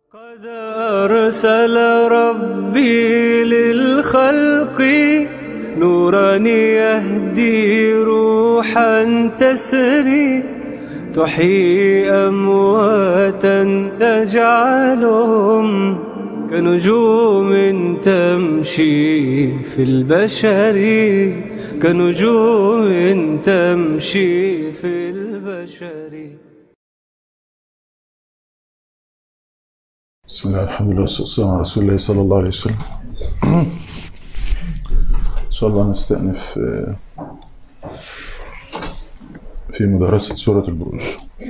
قد أرسل ربي للخلق نورا يهدي روحا تسري تحيي أمواتا تجعلهم كنجوم تمشي في البشر كنجوم تمشي في البشر بسم الله الحمد لله والصلاة والسلام على رسول الله صلى الله عليه وسلم إن شاء الله نستأنف في مدرسة سورة البروج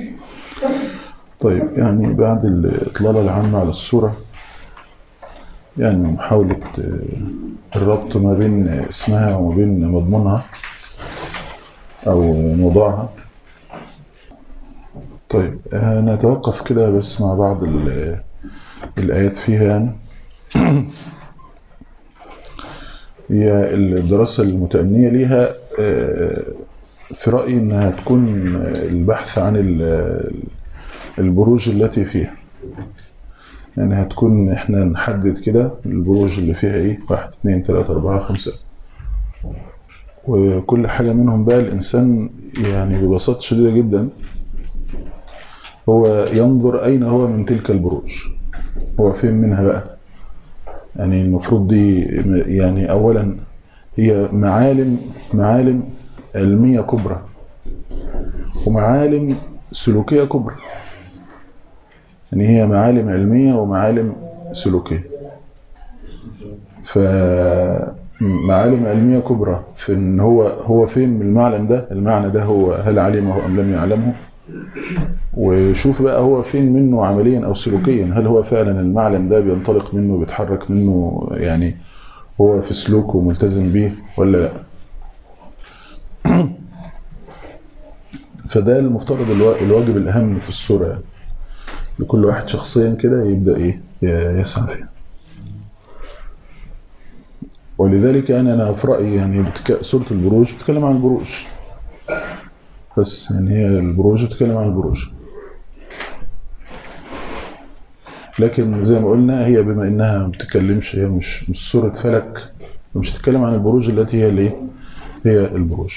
طيب يعني بعد الإطلالة العامة على السورة يعني محاولة الربط ما بين اسمها وما بين مضمونها أو موضوعها طيب نتوقف كده بس مع بعض الآيات فيها يعني هي الدراسة المتأنية ليها في رأيي أنها تكون البحث عن البروج التي فيها يعني هتكون احنا نحدد كده البروج اللي فيها ايه واحد اثنين ثلاثة اربعة خمسة وكل حاجة منهم بقى الانسان يعني ببساطة شديدة جدا هو ينظر اين هو من تلك البروج هو فين منها بقى يعني المفروض دي يعني اولا هي معالم معالم علمية كبرى ومعالم سلوكية كبرى يعني هي معالم علمية ومعالم سلوكية فمعالم علمية كبرى في ان هو هو فين من المعلم ده المعنى ده هو هل علمه ام لم يعلمه وشوف بقى هو فين منه عمليا او سلوكيا هل هو فعلا المعلم ده بينطلق منه بيتحرك منه يعني هو في سلوكه ملتزم بيه ولا لا فده المفترض الواجب الاهم في السورة يعني. لكل واحد شخصيا كده يبدأ ايه يسعى فيها ولذلك يعني انا في رأيي يعني بتك... سورة البروج بتتكلم عن البروج بس يعني هي البروج بتتكلم عن البروج لكن زي ما قلنا هي بما انها ما بتتكلمش هي مش مش سورة فلك مش تتكلم عن البروج التي هي الايه هي البروج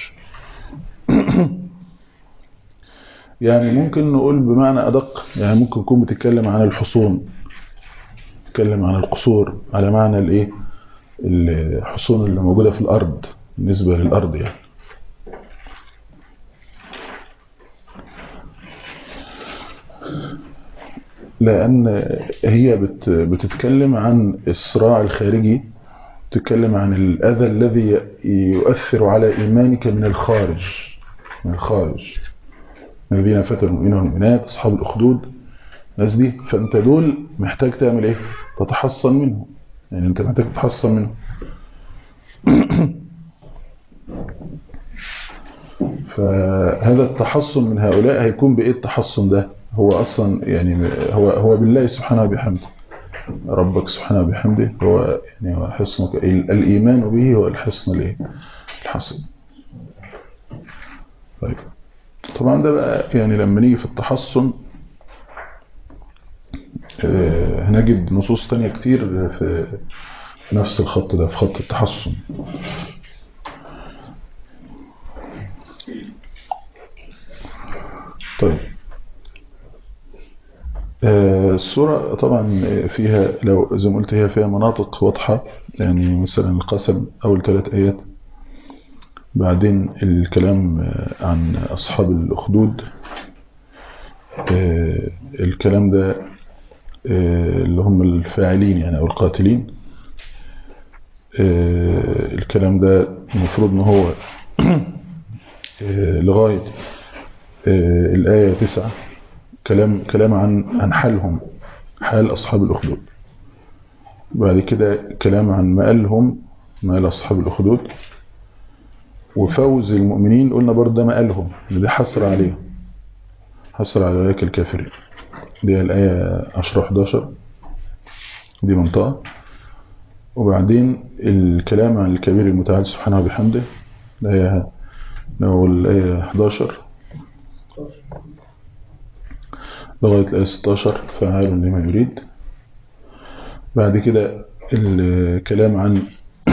يعني ممكن نقول بمعنى أدق يعني ممكن تكون بتتكلم عن الحصون تتكلم عن القصور على معنى الايه الحصون اللي موجودة في الأرض بالنسبة للأرض يعني لأن هي بت بتتكلم عن الصراع الخارجي تتكلم عن الأذى الذي يؤثر على إيمانك من الخارج من الخارج الذين فتنوا المؤمنين والمؤمنات أصحاب الأخدود الناس دي فأنت دول محتاج تعمل إيه تتحصن منهم يعني أنت محتاج تتحصن منهم فهذا التحصن من هؤلاء هيكون بإيه التحصن ده هو أصلا يعني هو هو بالله سبحانه وبحمده ربك سبحانه وبحمده هو يعني هو حصنك الإيمان به هو الحصن الايه الحصن طيب طبعا ده بقى يعني لما نيجي في التحصن هنجد نصوص تانية كتير في نفس الخط ده في خط التحصن طيب السورة طبعا فيها لو زي ما قلت هي فيها مناطق واضحة يعني مثلا القسم أول ثلاث آيات بعدين الكلام عن أصحاب الأخدود الكلام ده اللي هم الفاعلين يعني أو القاتلين الكلام ده المفروض ان هو لغاية الآية تسعة كلام كلام عن عن حالهم حال أصحاب الأخدود بعد كده كلام عن مآلهم مآل أصحاب الأخدود وفوز المؤمنين قلنا برضه ده مآلهم اللي ده حصر عليهم حصر على أولئك الكافرين دي الآية 10 11 دي منطقة وبعدين الكلام عن الكبير المتعال سبحانه وبحمده الآية نقول الآية 11 لغاية الآية 16 فعال لما يريد بعد كده الكلام عن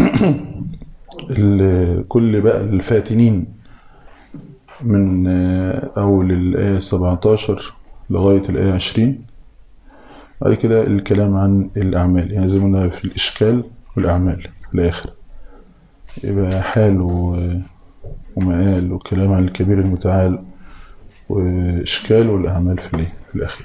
ال- كل بقى الفاتنين من آه، أول الآية 17 لغاية الآية 20 بعد كده الكلام عن الأعمال يعني زي ما قلنا في الإشكال والأعمال في الآخر يبقى حال و- ومآل وكلام عن الكبير المتعال وإشكال والأعمال في الإيه؟ في الأخير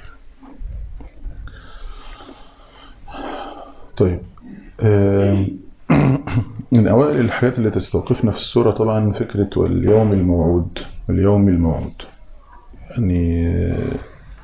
طيب آم، من أوائل الحاجات اللي تستوقفنا في السورة طبعا فكرة واليوم الموعود واليوم الموعود يعني آه،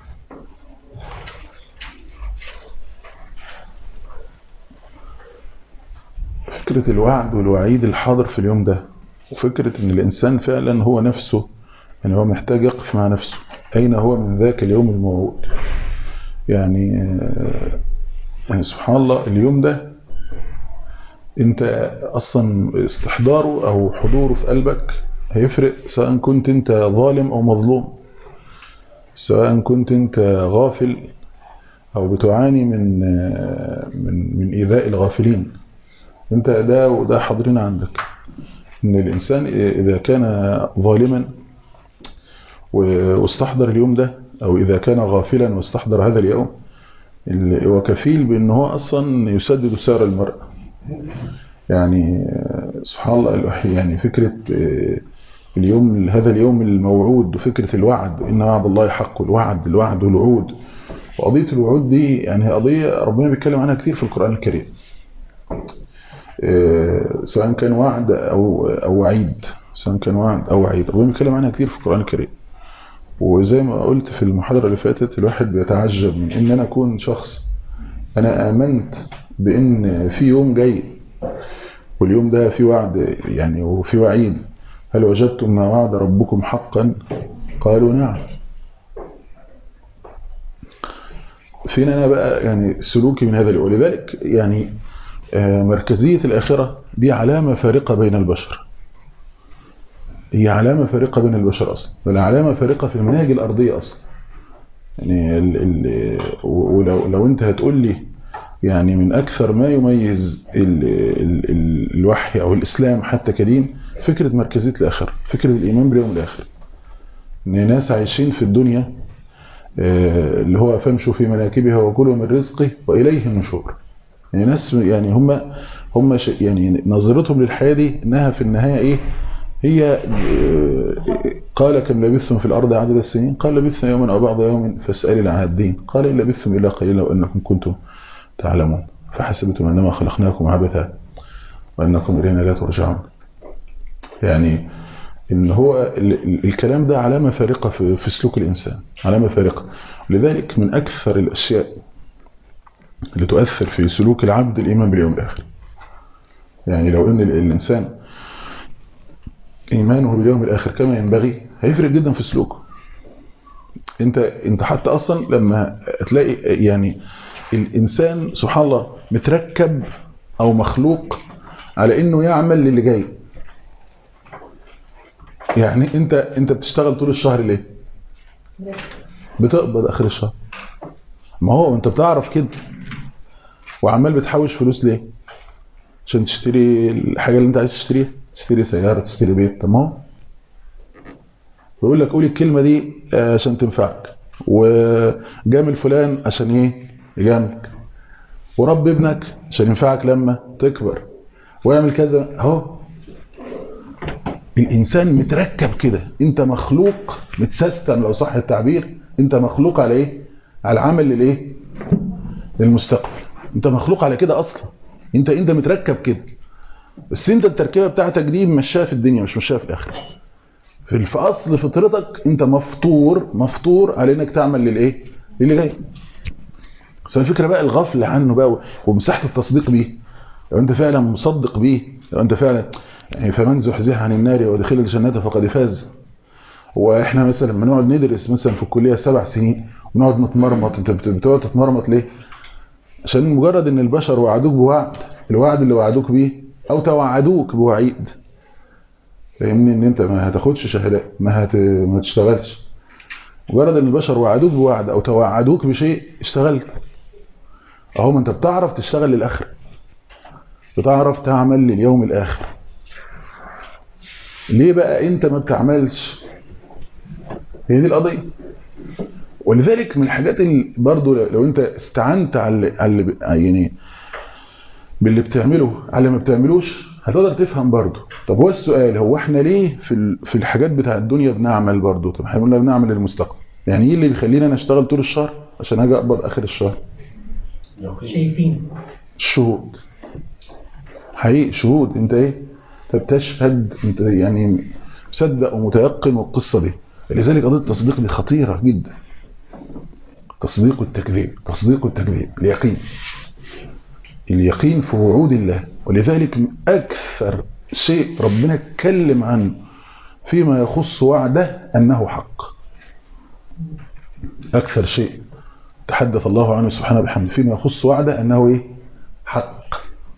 فكرة الوعد والوعيد الحاضر في اليوم ده وفكرة ان الانسان فعلا هو نفسه يعني هو محتاج يقف مع نفسه اين هو من ذاك اليوم الموعود يعني آه، يعني سبحان الله اليوم ده انت اصلا استحضاره او حضوره في قلبك هيفرق سواء كنت انت ظالم او مظلوم سواء كنت انت غافل او بتعاني من آه، من من ايذاء الغافلين انت ده وده حاضرين عندك ان الانسان اذا كان ظالما و- واستحضر اليوم ده او اذا كان غافلا واستحضر هذا اليوم ال- هو كفيل بان هو اصلا يسدد سعر المرء يعني آه، سبحان الله الوحي- يعني فكرة آه، اليوم هذا اليوم الموعود وفكرة الوعد إن وعد الله حق الوعد الوعد والوعود وقضية الوعود دي يعني هي قضية ربنا بيتكلم عنها كتير في القرآن الكريم آه، سواء كان وعد أو أو وعيد سواء كان وعد أو وعيد ربنا بيتكلم عنها كتير في القرآن الكريم وزي ما قلت في المحاضرة اللي فاتت الواحد بيتعجب من إن أنا أكون شخص أنا آمنت بإن في يوم جاي واليوم ده في وعد يعني وفي وعيد هل وجدتم ما وعد ربكم حقا قالوا نعم فين أنا بقى يعني سلوكي من هذا ولذلك يعني آه، مركزية الآخرة دي علامة فارقة بين البشر هي علامة فارقة بين البشر أصلا بل علامة فارقة في المناهج الأرضية أصلا يعني ال ال ولو لو أنت هتقول لي يعني من أكثر ما يميز ال ال ال الوحي أو الإسلام حتى كدين فكرة مركزية الآخرة فكرة الإيمان باليوم الآخر إن ناس عايشين في الدنيا آه، اللي هو فامشوا في مناكبها وكلوا من رزقه وإليه النشور يعني ناس يعني هم هم ش- يعني نظرتهم للحياة دي إنها في النهاية إيه هي آه، قال كم لبثتم في الأرض عدد السنين قال لبثنا يوما أو بعض يوم فاسأل العادين قال إن لبثتم إلا قليلا وأنكم كنتم تعلمون فحسبتم أنما خلقناكم عبثا وأنكم إلينا لا ترجعون يعني إن هو ال- ال- الكلام ده علامة فارقة في في سلوك الإنسان علامة فارقة لذلك من أكثر الأشياء اللي تؤثر في سلوك العبد الإيمان باليوم الآخر يعني لو أن ال- الإنسان إيمانه باليوم الآخر كما ينبغي هيفرق جدا في سلوكه انت انت حتى اصلا لما تلاقي يعني الانسان سبحان الله متركب او مخلوق على انه يعمل للي جاي يعني انت انت بتشتغل طول الشهر ليه بتقبض اخر الشهر ما هو انت بتعرف كده وعمال بتحوش فلوس ليه عشان تشتري الحاجه اللي انت عايز تشتريها تشتري سياره تشتري بيت طب ما هو بيقول لك قول الكلمه دي آه، عشان تنفعك وجامل فلان عشان ايه يجاملك ورب ابنك عشان ينفعك لما تكبر واعمل كذا اهو الانسان متركب كده انت مخلوق متسيستم لو صح التعبير انت مخلوق على ايه على العمل للايه للمستقبل انت مخلوق على كده اصلا انت انت متركب كده بس انت التركيبه بتاعتك دي مشاها في الدنيا مش مشاها في الاخره في في اصل فطرتك انت مفطور مفطور على انك تعمل للايه للي جاي بس الفكره بقى الغفله عنه بقى ومساحه التصديق بيه لو انت فعلا مصدق بيه لو انت فعلا يعني فمن زحزح عن النار ودخل الجنه فقد فاز واحنا مثلا لما نقعد ندرس مثلا في الكليه سبع سنين ونقعد نتمرمط انت بت- بتقعد تتمرمط ليه عشان مجرد ان البشر وعدوك بوعد الوعد اللي وعدوك بيه او توعدوك بوعيد فاهمني ان انت ما هتاخدش شهادات ما هت... ما تشتغلش مجرد ان البشر وعدوك بوعد او توعدوك بشيء اشتغلت اهو ما انت بتعرف تشتغل للاخره بتعرف تعمل لليوم الاخر ليه بقى انت ما بتعملش هي دي القضيه ولذلك من الحاجات اللي برضو لو انت استعنت على على يعني باللي بتعمله على اللي ما بتعملوش هتقدر تفهم برضو طب هو السؤال هو احنا ليه في في الحاجات بتاع الدنيا بنعمل برضو طب احنا قلنا بنعمل للمستقبل يعني ايه اللي بيخلينا نشتغل طول الشهر عشان اجي اقبض اخر الشهر شايفين الشهود حقيقي شهود انت ايه انت بتشهد انت يعني مصدق ومتيقن والقصه دي لذلك قضيه التصديق دي خطيره جدا تصديق التكذيب تصديق التكذيب اليقين اليقين في وعود الله ولذلك اكثر شيء ربنا اتكلم عنه فيما يخص وعده انه حق اكثر شيء تحدث الله عنه سبحانه بحمده فيما يخص وعده انه ايه حق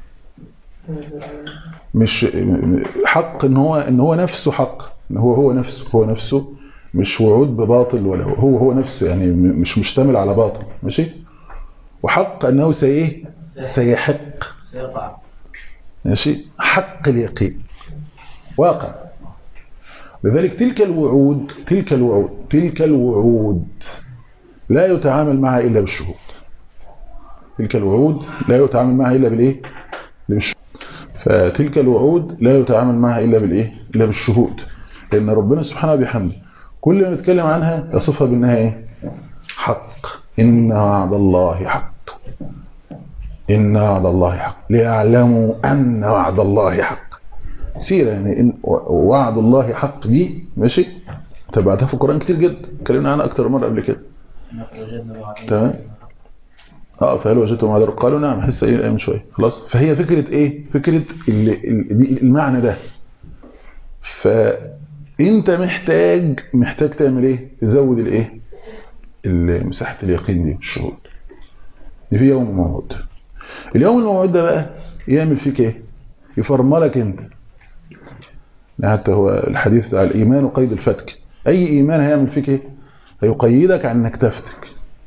مش حق ان هو ان هو نفسه حق ان هو هو نفسه هو نفسه مش وعود بباطل ولا هو هو نفسه يعني مش مشتمل على باطل ماشي وحق انه سي سيحق سيقع ماشي حق اليقين واقع لذلك تلك الوعود تلك الوعود تلك الوعود لا يتعامل معها الا بالشهود تلك الوعود لا يتعامل معها الا بالايه إلا بالشهود فتلك الوعود لا يتعامل معها الا بالايه الا بالشهود لان ربنا سبحانه بحمده كل ما نتكلم عنها يصفها بانها ايه حق ان وعد الله حق ان وعد الله حق ليعلموا ان وعد الله حق سيرة يعني إن وعد الله حق دي ماشي تبعتها في القرآن كتير جدا اتكلمنا عنها اكتر مرة قبل كده تمام اه فهل وجدتم وعد قالوا نعم حس ايه من شويه خلاص فهي فكره ايه فكره المعنى ده فانت محتاج محتاج تعمل ايه تزود الايه مساحه اليقين دي الشهود دي في يوم موعود اليوم الموعود ده بقى يعمل فيك ايه يفرملك انت حتى هو الحديث بتاع الايمان وقيد الفتك اي ايمان هيعمل فيك ايه هيقيدك عن انك تفتك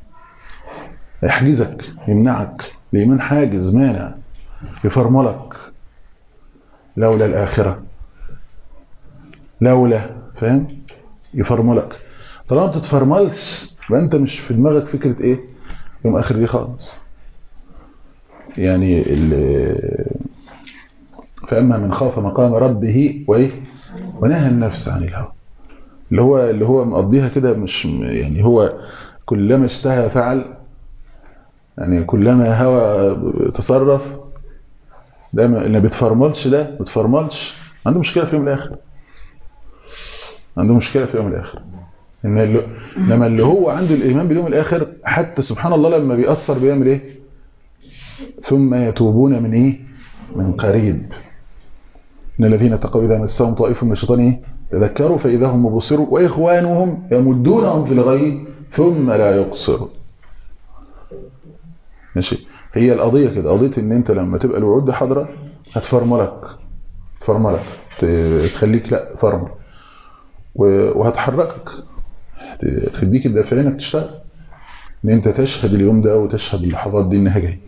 يحجزك يمنعك الإيمان حاجز مانع يفرملك لولا الآخرة لولا فاهم يفرملك طالما بتتفرملش يبقى انت مش في دماغك فكرة ايه يوم اخر دي خالص يعني فأما من خاف مقام ربه وايه ونهى النفس عن الهوى اللي هو اللي هو مقضيها كده مش يعني هو كلما اشتهى فعل يعني كلما هوى تصرف ده اللي بيتفرملش ده بيتفرملش عنده مشكله في يوم الاخر عنده مشكله في يوم الاخر ان اللي لما اللي هو عنده الايمان باليوم الاخر حتى سبحان الله لما بيأثر بيعمل ايه ثم يتوبون من ايه من قريب ان الذين اتقوا اذا مسهم طائف من الشيطان ايه تذكروا فاذا هم مبصرون واخوانهم يمدونهم في الغي ثم لا يقصرون ماشي هي القضيه كده قضيه ان انت لما تبقى الوعود حاضره هتفرملك تفرملك تخليك لا فرمل وهتحركك تديك الدافع انك تشتغل ان انت تشهد اليوم ده وتشهد اللحظات دي انها جايه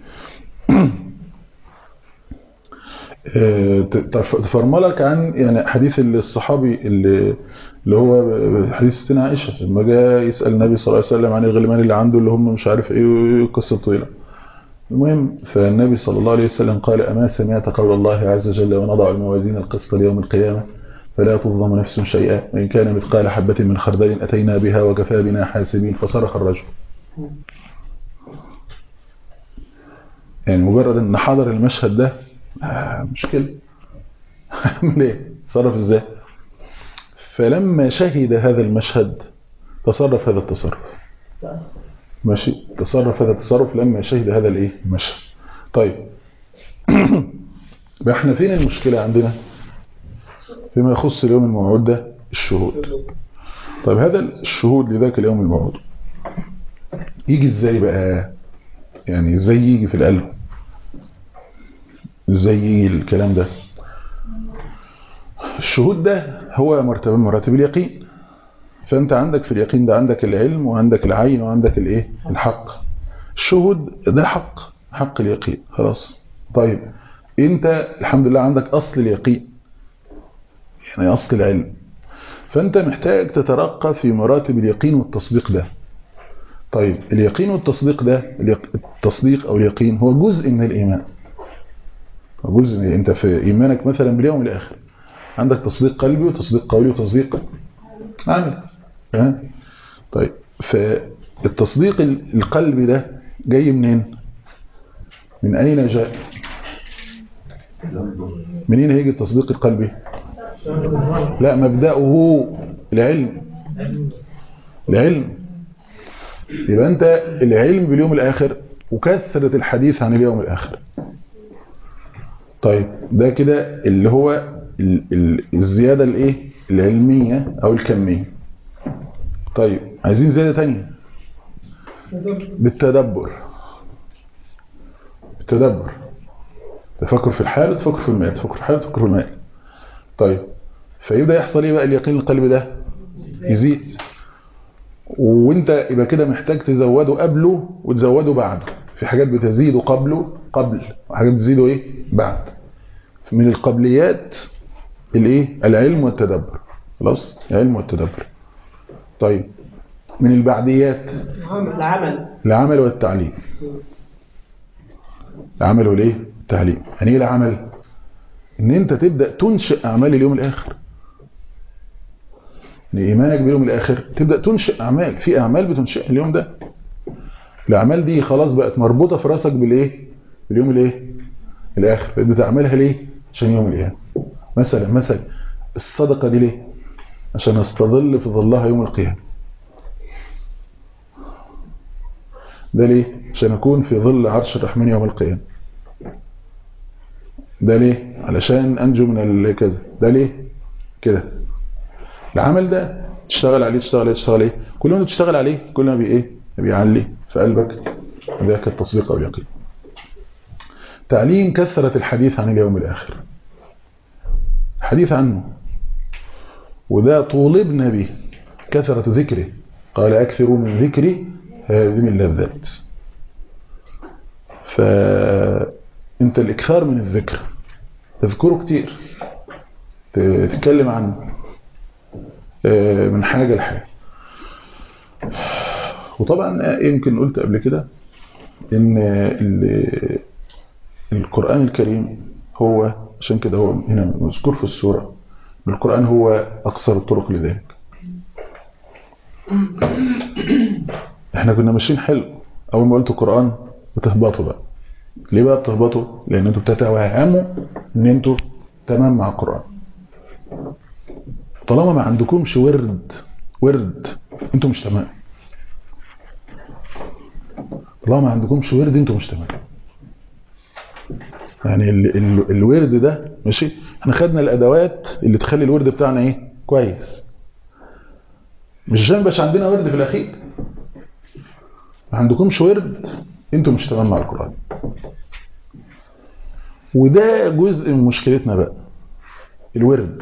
تفرملك عن يعني حديث الصحابي اللي اللي هو حديث ستنا عائشة لما جاء يسأل النبي صلى الله عليه وسلم عن الغلمان اللي عنده اللي هم مش عارف ايه قصة طويلة المهم فالنبي صلى الله عليه وسلم قال أما سمعت قول الله عز وجل ونضع الموازين القسط ليوم القيامة فلا تظلم نفس شيئا وإن كان مثقال حبة من خردل أتينا بها وكفى بنا حاسبين فصرخ الرجل يعني مجرد ان حضر المشهد ده آه مشكلة عمل ايه صرف ازاي فلما شهد هذا المشهد تصرف هذا التصرف ماشي تصرف هذا التصرف لما شهد هذا الايه المشهد طيب احنا فين المشكلة عندنا فيما يخص اليوم الموعود ده الشهود طيب هذا الشهود لذاك اليوم الموعود يجي ازاي بقى يعني ازاي يجي في القلب ازاي يجي الكلام ده الشهود ده هو مرتبة من مراتب اليقين فانت عندك في اليقين ده عندك العلم وعندك العين وعندك الايه الحق الشهود ده حق حق اليقين خلاص طيب انت الحمد لله عندك اصل اليقين يعني اصل العلم فانت محتاج تترقى في مراتب اليقين والتصديق ده طيب اليقين والتصديق ده اليق- التصديق او اليقين هو جزء من الايمان هو جزء من انت في ايمانك مثلا باليوم الاخر عندك تصديق قلبي وتصديق قولي وتصديق عملي تمام طيب فالتصديق ال- القلبي ده جاي منين من اين جاء منين هيجي التصديق القلبي لا مبدأه العلم العلم يبقى انت العلم باليوم الاخر وكثرة الحديث عن اليوم الاخر طيب ده كده اللي هو ال- ال- الزيادة الايه العلمية او الكمية طيب عايزين زيادة تانية بالتدبر بالتدبر تفكر في الحال وتفكر في المال تفكر في الحال وتفكر في المال طيب فيبدأ يحصل ايه بقى اليقين القلبي ده يزيد وانت يبقى كده محتاج تزوده قبله وتزوده بعده في حاجات بتزيده قبله قبل وحاجات بتزيده ايه بعد من القبليات الايه العلم والتدبر خلاص العلم والتدبر طيب من البعديات العمل العمل والتعليم العمل والايه التعليم يعني ايه العمل ان انت تبدا تنشئ اعمال اليوم الاخر لايمانك باليوم الاخر تبدا تنشئ اعمال في اعمال بتنشئها اليوم ده الاعمال دي خلاص بقت مربوطه في راسك بالايه باليوم الايه الاخر بقيت بتعملها ليه عشان يوم القيامه مثلا مثلا الصدقه دي ليه عشان استظل في ظلها يوم القيامه ده ليه عشان اكون في ظل عرش الرحمن يوم القيامه ده ليه علشان انجو من الكذا ده ليه كده العمل ده تشتغل عليه تشتغل عليه تشتغل عليه كل ما تشتغل عليه كل ما بي ايه بيعلي في قلبك ذاك التصديق او اليقين تعليم كثرة الحديث عن اليوم الآخر الحديث عنه وده طولبنا به كثرة ذكره قال أكثروا من ذكري هذه اللذات فأنت الإكثار من الذكر تذكره كتير تتكلم عنه من حاجة لحاجة وطبعا يمكن قلت قبل كده ان القرآن الكريم هو عشان كده هو هنا مذكور في السورة القرآن هو أقصر الطرق لذلك احنا كنا ماشيين حلو أول ما قلت القرآن بتهبطوا بقى ليه بقى بتهبطوا؟ لأن انتوا بتتوهموا ان انتوا تمام مع القرآن طالما ما عندكمش ورد ورد انتوا مش تمام طالما ما عندكمش ورد انتوا مش تمام يعني ال ال الورد ده ماشي احنا خدنا الادوات اللي تخلي الورد بتاعنا ايه كويس مش عشان بس عندنا ورد في الاخير ما عندكمش ورد انتوا مش تمام مع القران وده جزء من مشكلتنا بقى الورد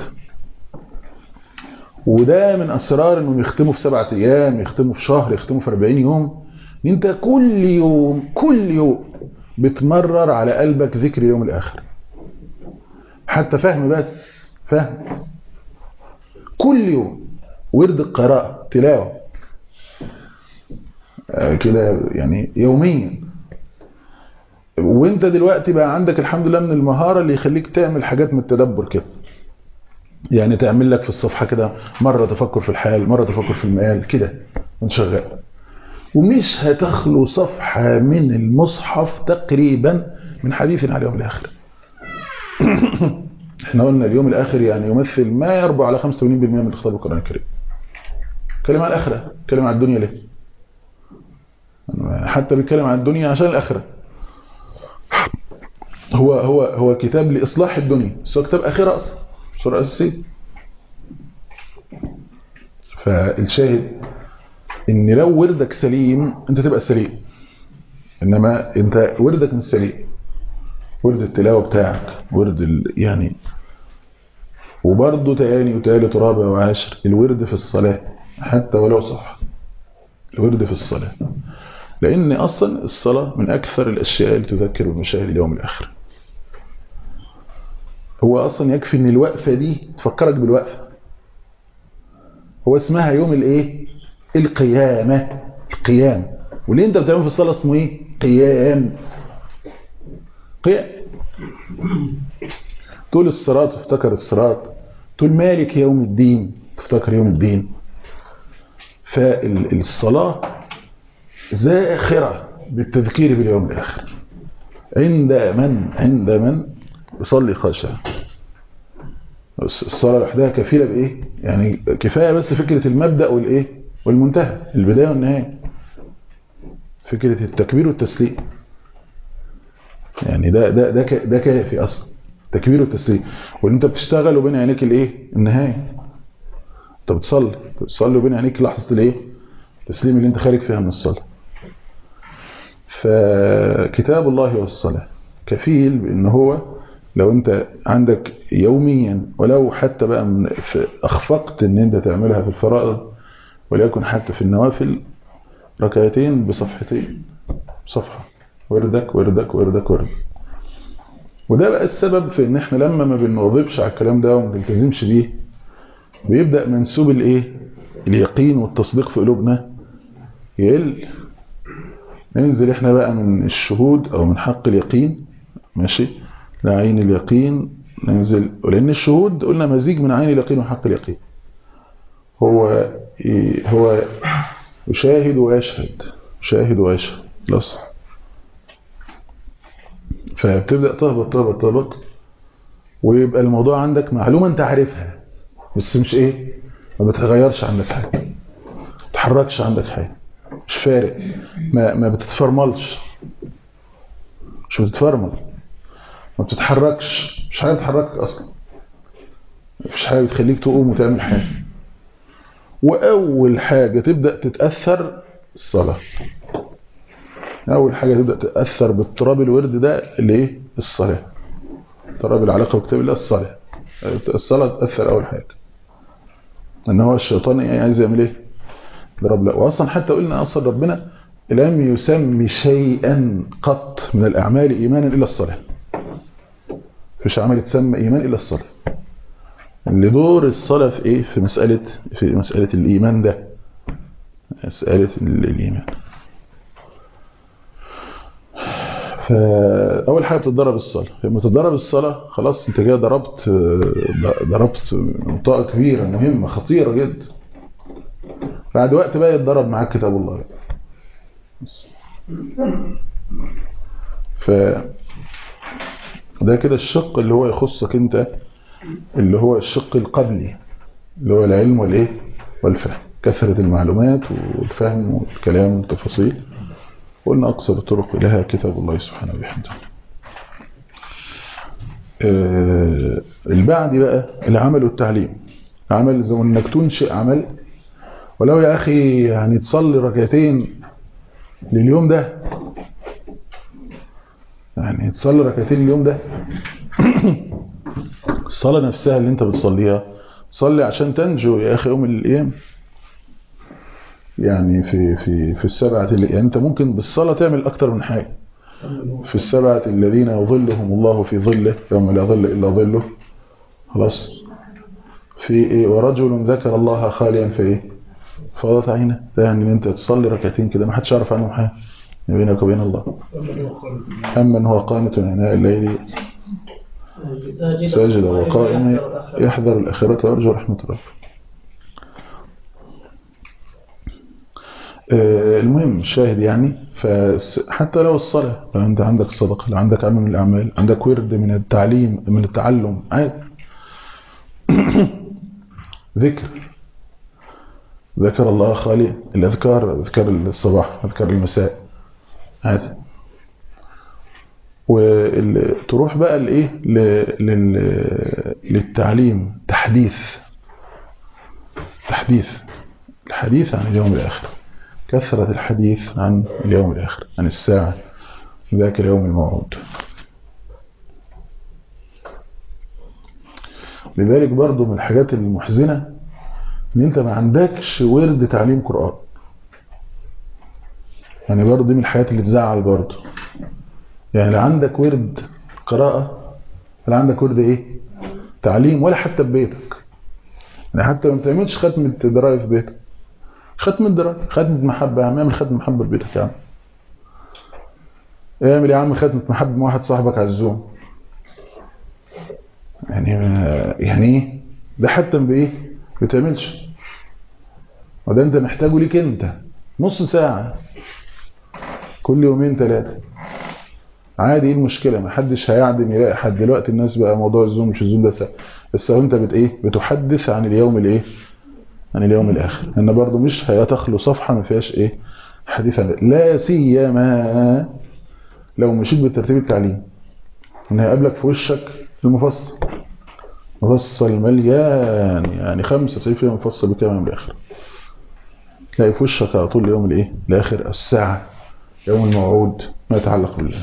وده من اسرار انهم يختموا في سبعة ايام يختموا في شهر يختموا في 40 يوم انت كل يوم كل يوم بتمرر على قلبك ذكر يوم الاخر حتى فهم بس فهم كل يوم ورد القراءة تلاوة كده يعني يوميا وانت دلوقتي بقى عندك الحمد لله من المهارة اللي يخليك تعمل حاجات من التدبر كده يعني تعمل لك في الصفحة كده مرة تفكر في الحال مرة تفكر في المقال كده وانت شغال ومش هتخلو صفحة من المصحف تقريبا من حديث عن اليوم الآخر احنا قلنا اليوم الآخر يعني يمثل ما يربع على 85% من خطاب القرآن الكريم كلمة عن الآخرة كلمة عن الدنيا ليه حتى بيتكلم عن الدنيا عشان الآخرة هو هو هو كتاب لإصلاح الدنيا بس هو كتاب آخرة أصلا سورة أساسية فالشاهد ان لو وردك سليم انت تبقى سليم انما انت وردك مش سليم ورد التلاوه بتاعك ورد ال... يعني وبرضه تاني وتالت ورابع وعاشر الورد في الصلاه حتى ولو صح الورد في الصلاه لأن أصلا الصلاة من أكثر الأشياء اللي تذكر بمشاهد اليوم الآخر هو أصلا يكفي أن الوقفة دي تفكرك بالوقفة هو اسمها يوم الايه القيامة القيام واللي انت بتعمله في الصلاة اسمه ايه قيام قيام تقول الصراط تفتكر الصراط تقول مالك يوم الدين تفتكر يوم الدين فالصلاة زاخرة بالتذكير باليوم الآخر عند من عند من يصلي خاشعا الصلاة لوحدها كفيلة بإيه يعني كفاية بس فكرة المبدأ والإيه والمنتهى البداية والنهاية فكرة التكبير والتسليم يعني ده ده ده ده كافي اصلا تكبير والتسليم وان انت بتشتغل وبين عينيك الايه النهايه انت بتصلي بتصلي وبين عينيك لحظه الايه التسليم اللي انت خارج فيها من الصلاه فكتاب الله والصلاه كفيل بان هو لو انت عندك يوميا ولو حتى بقى من اخفقت ان انت تعملها في الفرائض وليكن حتى في النوافل ركعتين بصفحتين صفحه وردك وردك وردك وردك وده بقى السبب في ان احنا لما ما بنواظبش على الكلام ده وما بنلتزمش بيه بيبدا منسوب الايه اليقين والتصديق في قلوبنا يقل ننزل احنا بقى من الشهود او من حق اليقين ماشي لعين اليقين ننزل ولان الشهود قلنا مزيج من عين اليقين وحق اليقين هو هو يشاهد ويشهد يشاهد ويشهد خلاص فبتبدأ تهبط تهبط تهبط ويبقى الموضوع عندك معلومة انت عارفها بس مش ايه ما بتغيرش عندك حاجة ما تحركش عندك حاجة مش فارق ما, ما بتتفرملش مش بتتفرمل ما بتتحركش مش حاجة بتحركك اصلا مفيش حاجة بتخليك تقوم وتعمل حاجة واول حاجة تبدأ تتأثر الصلاة أول حاجة تبدأ تأثر باضطراب الورد ده اللي إيه؟ الصلاة اضطراب العلاقة بكتاب الله الصلاة الصلاة تأثر أول حاجة إن هو الشيطان إيه عايز يعمل إيه؟ ضرب لا وأصلا حتى قلنا أصلا ربنا لم يسمي شيئا قط من الأعمال إيمانا إلا الصلاة مفيش عمل يتسمى إيمان إلا الصلاة اللي دور الصلاة في إيه؟ في مسألة في مسألة الإيمان ده مسألة الإيمان فاول حاجه بتتدرب الصلاه لما تتدرب الصلاه خلاص انت كده ضربت ضربت منطقه كبيره مهمه خطيره جدا بعد وقت بقى يتضرب معاك كتاب الله بقى. ف ده كده الشق اللي هو يخصك انت اللي هو الشق القبلي اللي هو العلم والايه والفهم كثره المعلومات والفهم والكلام والتفاصيل قلنا أقصر الطرق لها كتاب الله سبحانه وبحمده آه البعد بقى العمل والتعليم عمل زي انك تنشئ عمل ولو يا أخي يعني تصلي ركعتين لليوم ده يعني تصلي ركعتين اليوم ده الصلاة نفسها اللي انت بتصليها صلي عشان تنجو يا أخي يوم الأيام يعني في في في السبعة اللي يعني انت ممكن بالصلاة تعمل اكتر من حاجة في السبعة الذين يظلهم الله في ظله يوم لا ظل الا ظله خلاص في ايه ورجل ذكر الله خاليا في ايه فضت عينه ده يعني انت تصلي ركعتين كده ما حدش يعرف عنهم حاجة بينك وبين الله اما هو قانت عناء الليل ساجد وقائم يحذر الاخرة ويرجو رحمة ربه المهم الشاهد يعني فحتى لو الصلاة لو انت عندك الصدقة لو عندك عمل من الأعمال عندك ورد من التعليم من التعلم عادي ذكر ذكر الله خاليا الأذكار أذكار الصباح أذكار المساء عادي وتروح بقى لايه للتعليم تحديث تحديث الحديث عن اليوم الآخر كثرة الحديث عن اليوم الآخر عن الساعة ذاك اليوم الموعود لذلك برضو من الحاجات المحزنة ان انت ما عندكش ورد تعليم قرآن يعني برضه دي من الحاجات اللي تزعل برضه يعني لا عندك ورد قراءة ولا عندك ورد ايه تعليم ولا حتى ببيتك يعني حتى ما بتعملش ختمة دراية في بيتك ختمة دراية ختمة محبة يا عم اعمل ختمة محبة في بيتك يا عم اعمل يا عم ختمة محبة مع واحد صاحبك على الزوم يعني يعني ايه ده حتى بايه ما بتعملش وده انت محتاجه ليك انت نص ساعة كل يومين ثلاثة عادي ايه المشكلة ما حدش هيعدم يلاقي حد دلوقتي الناس بقى موضوع الزوم مش الزوم ده سهل بس هو انت بت ايه بتحدث عن اليوم الايه عن اليوم الاخر لان برضو مش هيتخلو صفحة ما فيهاش ايه حديث عن لا سيما لو مشيت بالترتيب التعليم ان هيقابلك في وشك المفصل مفصل مليان يعني 95% مفصل بكامل بالاخر تلاقي في وشك على طول اليوم الايه الاخر الساعه يوم الموعود ما يتعلق بالله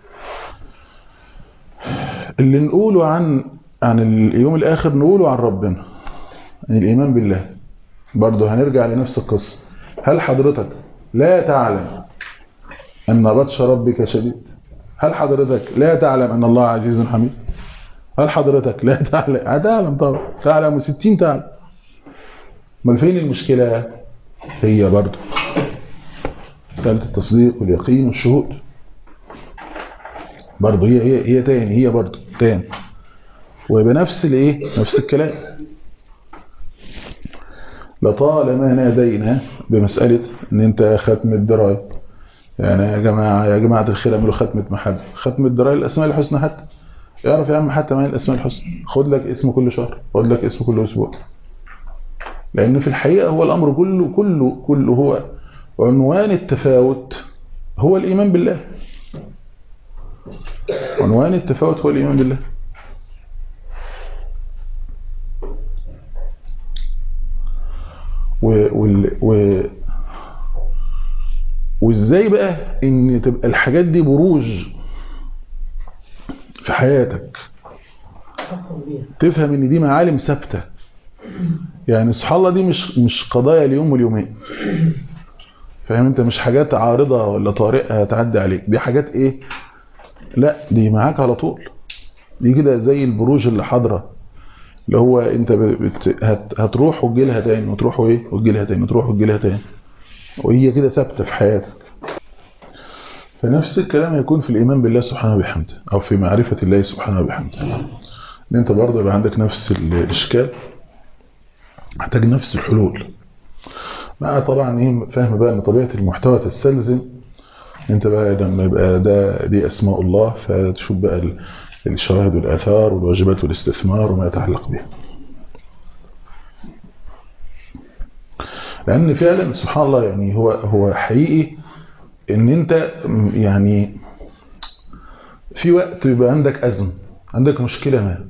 اللي نقوله عن عن اليوم الاخر نقوله عن ربنا عن الايمان بالله برضه هنرجع لنفس القصه هل حضرتك لا تعلم ان بطش ربك شديد هل حضرتك لا تعلم ان الله عزيز حميد هل حضرتك لا تعلم هتعلم طبعا تعلم وستين تعلم امال فين المشكله هي برضه مسألة التصديق واليقين والشهود برضه هي هي هي تاني هي برضه تاني وبنفس الايه نفس الكلام لطالما نادينا بمسألة ان انت ختم الدراية يعني يا جماعة يا جماعة الخير اعملوا ختمة محبة ختم الدراية الاسماء الحسنى حتى اعرف يا عم حتى معايا الاسماء الحسنى خد لك اسم كل شهر خد لك اسم كل اسبوع لان في الحقيقة هو الامر كله كله كله هو عنوان التفاوت هو الإيمان بالله عنوان التفاوت هو الإيمان بالله و وال و وازاي بقى ان تبقى الحاجات دي بروج في حياتك تفهم ان دي معالم ثابته يعني سبحان الله دي مش مش قضايا اليوم واليومين فاهم انت مش حاجات عارضة ولا طارئة هتعدي عليك دي حاجات ايه لا دي معاك على طول دي كده زي البروج اللي حاضرة اللي هو انت بت... هت... هتروح وتجيلها تاني وتروح وايه وتجيلها تاني وتروح وتجيلها تاني وهي كده ثابته في حياتك فنفس الكلام يكون في الإيمان بالله سبحانه وبحمده أو في معرفة الله سبحانه وبحمده ان انت برضه يبقى عندك نفس الإشكال محتاج نفس الحلول مع طبعا ايه فاهم بقى ان طبيعه المحتوى تستلزم انت بقى لما يبقى ده دي اسماء الله فتشوف بقى الشواهد والاثار والواجبات والاستثمار وما يتعلق به لان فعلا سبحان الله يعني هو هو حقيقي ان انت يعني في وقت يبقى عندك ازمه عندك مشكله ما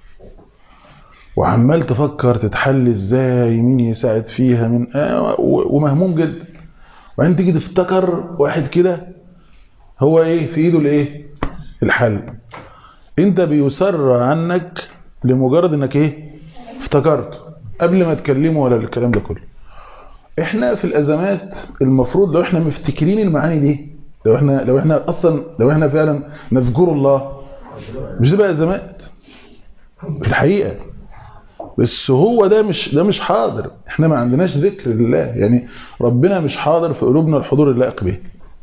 وعمال تفكر تتحل ازاي مين يساعد فيها من آه ومهموم جدا وبعدين تيجي تفتكر واحد كده هو ايه في ايده الايه الحل انت بيسر عنك لمجرد انك ايه افتكرت قبل ما تكلمه ولا الكلام ده كله احنا في الازمات المفروض لو احنا مفتكرين المعاني دي لو احنا لو احنا اصلا لو احنا فعلا نذكر الله مش تبقى ازمات في الحقيقه بس هو ده مش ده مش حاضر احنا ما عندناش ذكر لله يعني ربنا مش حاضر في قلوبنا الحضور اللائق به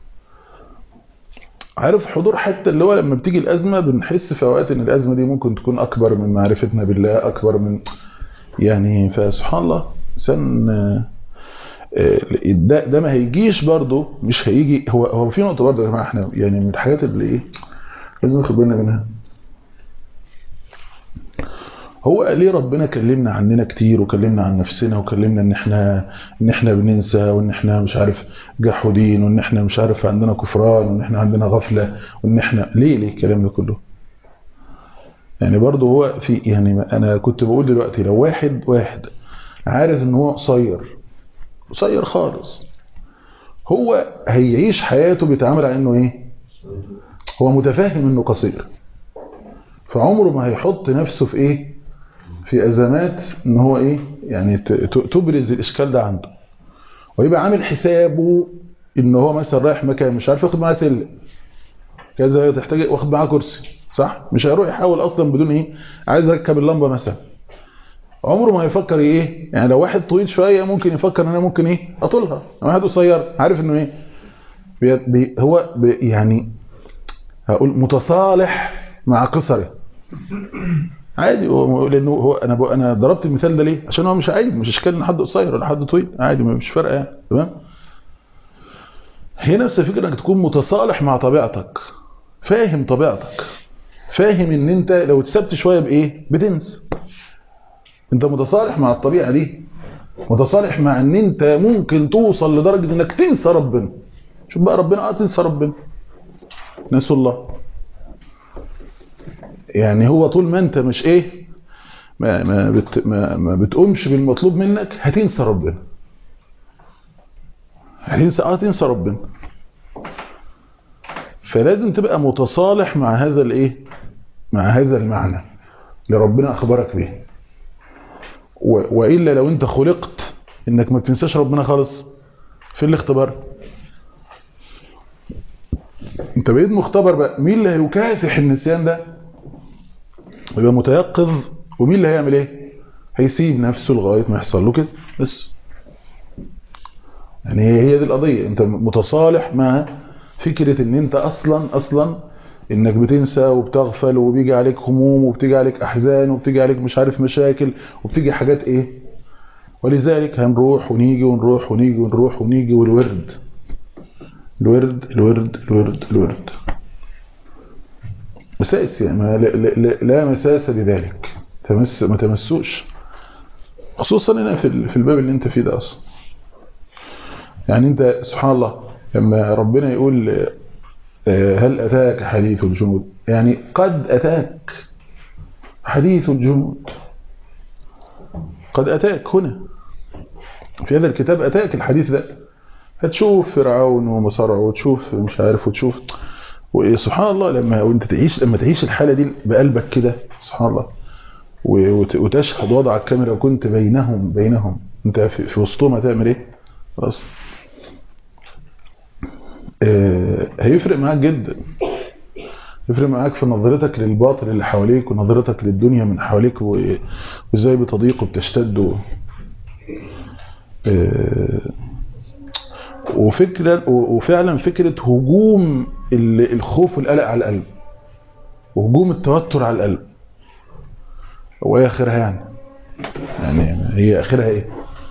عارف حضور حتى اللي هو لما بتيجي الازمه بنحس في اوقات ان الازمه دي ممكن تكون اكبر من معرفتنا بالله اكبر من يعني فسبحان الله انسان ده ده ما هيجيش برضه مش هيجي هو هو في نقطه برضه يا جماعه احنا يعني من الحاجات اللي ايه لازم ناخد بالنا منها هو ليه ربنا كلمنا عننا كتير وكلمنا عن نفسنا وكلمنا ان احنا ان احنا بننسى وان احنا مش عارف جحودين وان احنا مش عارف عندنا كفران وان احنا عندنا غفلة وان احنا ليه ليه الكلام ده كله يعني برضه هو في يعني انا كنت بقول دلوقتي لو واحد واحد عارف ان هو قصير قصير خالص هو هيعيش حياته بيتعامل على انه ايه هو متفاهم انه قصير فعمره ما هيحط نفسه في ايه في ازمات ان هو ايه يعني تبرز الاشكال ده عنده ويبقى عامل حسابه ان هو مثلا رايح مكان مش عارف ياخد معاه سلم كذا تحتاج واخد معاه كرسي صح مش هيروح يحاول اصلا بدون ايه عايز اركب اللمبه مثلا عمره ما يفكر ايه يعني لو واحد طويل شويه ممكن يفكر ان انا ممكن ايه اطولها لو واحد قصير عارف انه ايه بي بي هو بي يعني هقول متصالح مع قصره عادي هو لانه هو انا بو انا ضربت المثال ده ليه عشان هو مش عيب مش اشكال ان حد قصير ولا حد طويل عادي مش فارقه يعني تمام هي نفس الفكره انك تكون متصالح مع طبيعتك فاهم طبيعتك فاهم ان انت لو اتسبت شويه بايه بتنسى انت متصالح مع الطبيعه دي متصالح مع ان انت ممكن توصل لدرجه انك تنسى ربنا شوف بقى ربنا اه تنسى ربنا نسوا الله يعني هو طول ما انت مش ايه ما ما, بت ما, ما بتقومش بالمطلوب منك هتنسى ربنا هتنسى اه تنسى ربنا فلازم تبقى متصالح مع هذا الايه مع هذا المعنى اللي ربنا اخبرك به والا لو انت خلقت انك ما بتنساش ربنا خالص في الاختبار انت بقيت مختبر بقى مين اللي هيكافح النسيان ده يبقى متيقظ ومين اللي هيعمل ايه هيسيب نفسه لغايه ما يحصل له كده بس يعني هي دي القضيه انت متصالح مع فكره ان انت اصلا اصلا انك بتنسى وبتغفل وبيجي عليك هموم وبتيجي عليك احزان وبتيجي عليك مش عارف مشاكل وبتيجي حاجات ايه ولذلك هنروح ونيجي ونروح ونيجي ونروح ونيجي والورد الورد الورد الورد الورد مساس يعني ما لا, لا, لا مساس لذلك تمس ما تمسوش خصوصا هنا في في الباب اللي انت فيه ده اصلا يعني انت سبحان الله لما ربنا يقول هل اتاك حديث الجنود يعني قد اتاك حديث الجنود قد اتاك هنا في هذا الكتاب اتاك الحديث ده هتشوف فرعون ومصارعه وتشوف مش عارف وتشوف وسبحان الله لما وانت تعيش لما تعيش الحاله دي بقلبك كده سبحان الله وتشهد وضع الكاميرا وكنت بينهم بينهم انت في, في وسطهم هتعمل ايه خلاص آه هيفرق معاك جدا يفرق معاك في نظرتك للباطل اللي حواليك ونظرتك للدنيا من حواليك وازاي بتضيق وبتشتد آه وفكرة وفعلا فكرة هجوم الخوف والقلق على القلب وهجوم التوتر على القلب وايه اخرها يعني يعني هي اخرها ايه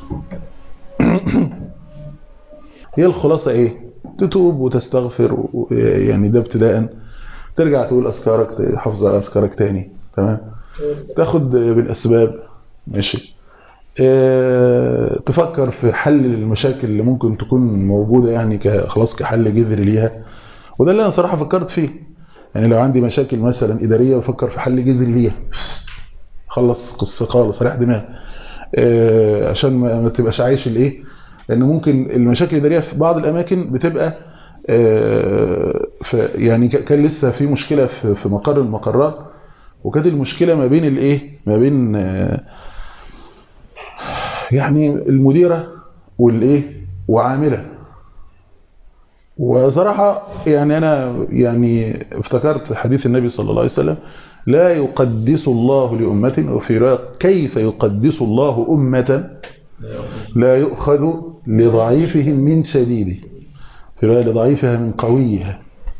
هي الخلاصة ايه تتوب وتستغفر يعني ده ابتداء ترجع تقول اذكارك تحافظ على اذكارك تاني تمام تاخد بالاسباب ماشي اه تفكر في حل المشاكل اللي ممكن تكون موجودة يعني خلاص كحل جذري ليها وده اللي انا صراحة فكرت فيه يعني لو عندي مشاكل مثلا ادارية بفكر في حل جذري ليها خلص قصة خالص ريح دماغ اه عشان ما تبقاش عايش الايه لان ممكن المشاكل الادارية في بعض الاماكن بتبقى اه يعني كان لسه في مشكلة في مقر المقرات وكانت المشكلة ما بين الايه ما بين يعني المديرة والايه وعاملة وصراحة يعني أنا يعني افتكرت حديث النبي صلى الله عليه وسلم لا يقدس الله لأمة وفي رواية كيف يقدس الله أمة لا يؤخذ لضعيفهم من شديده في رواية لضعيفها من قويها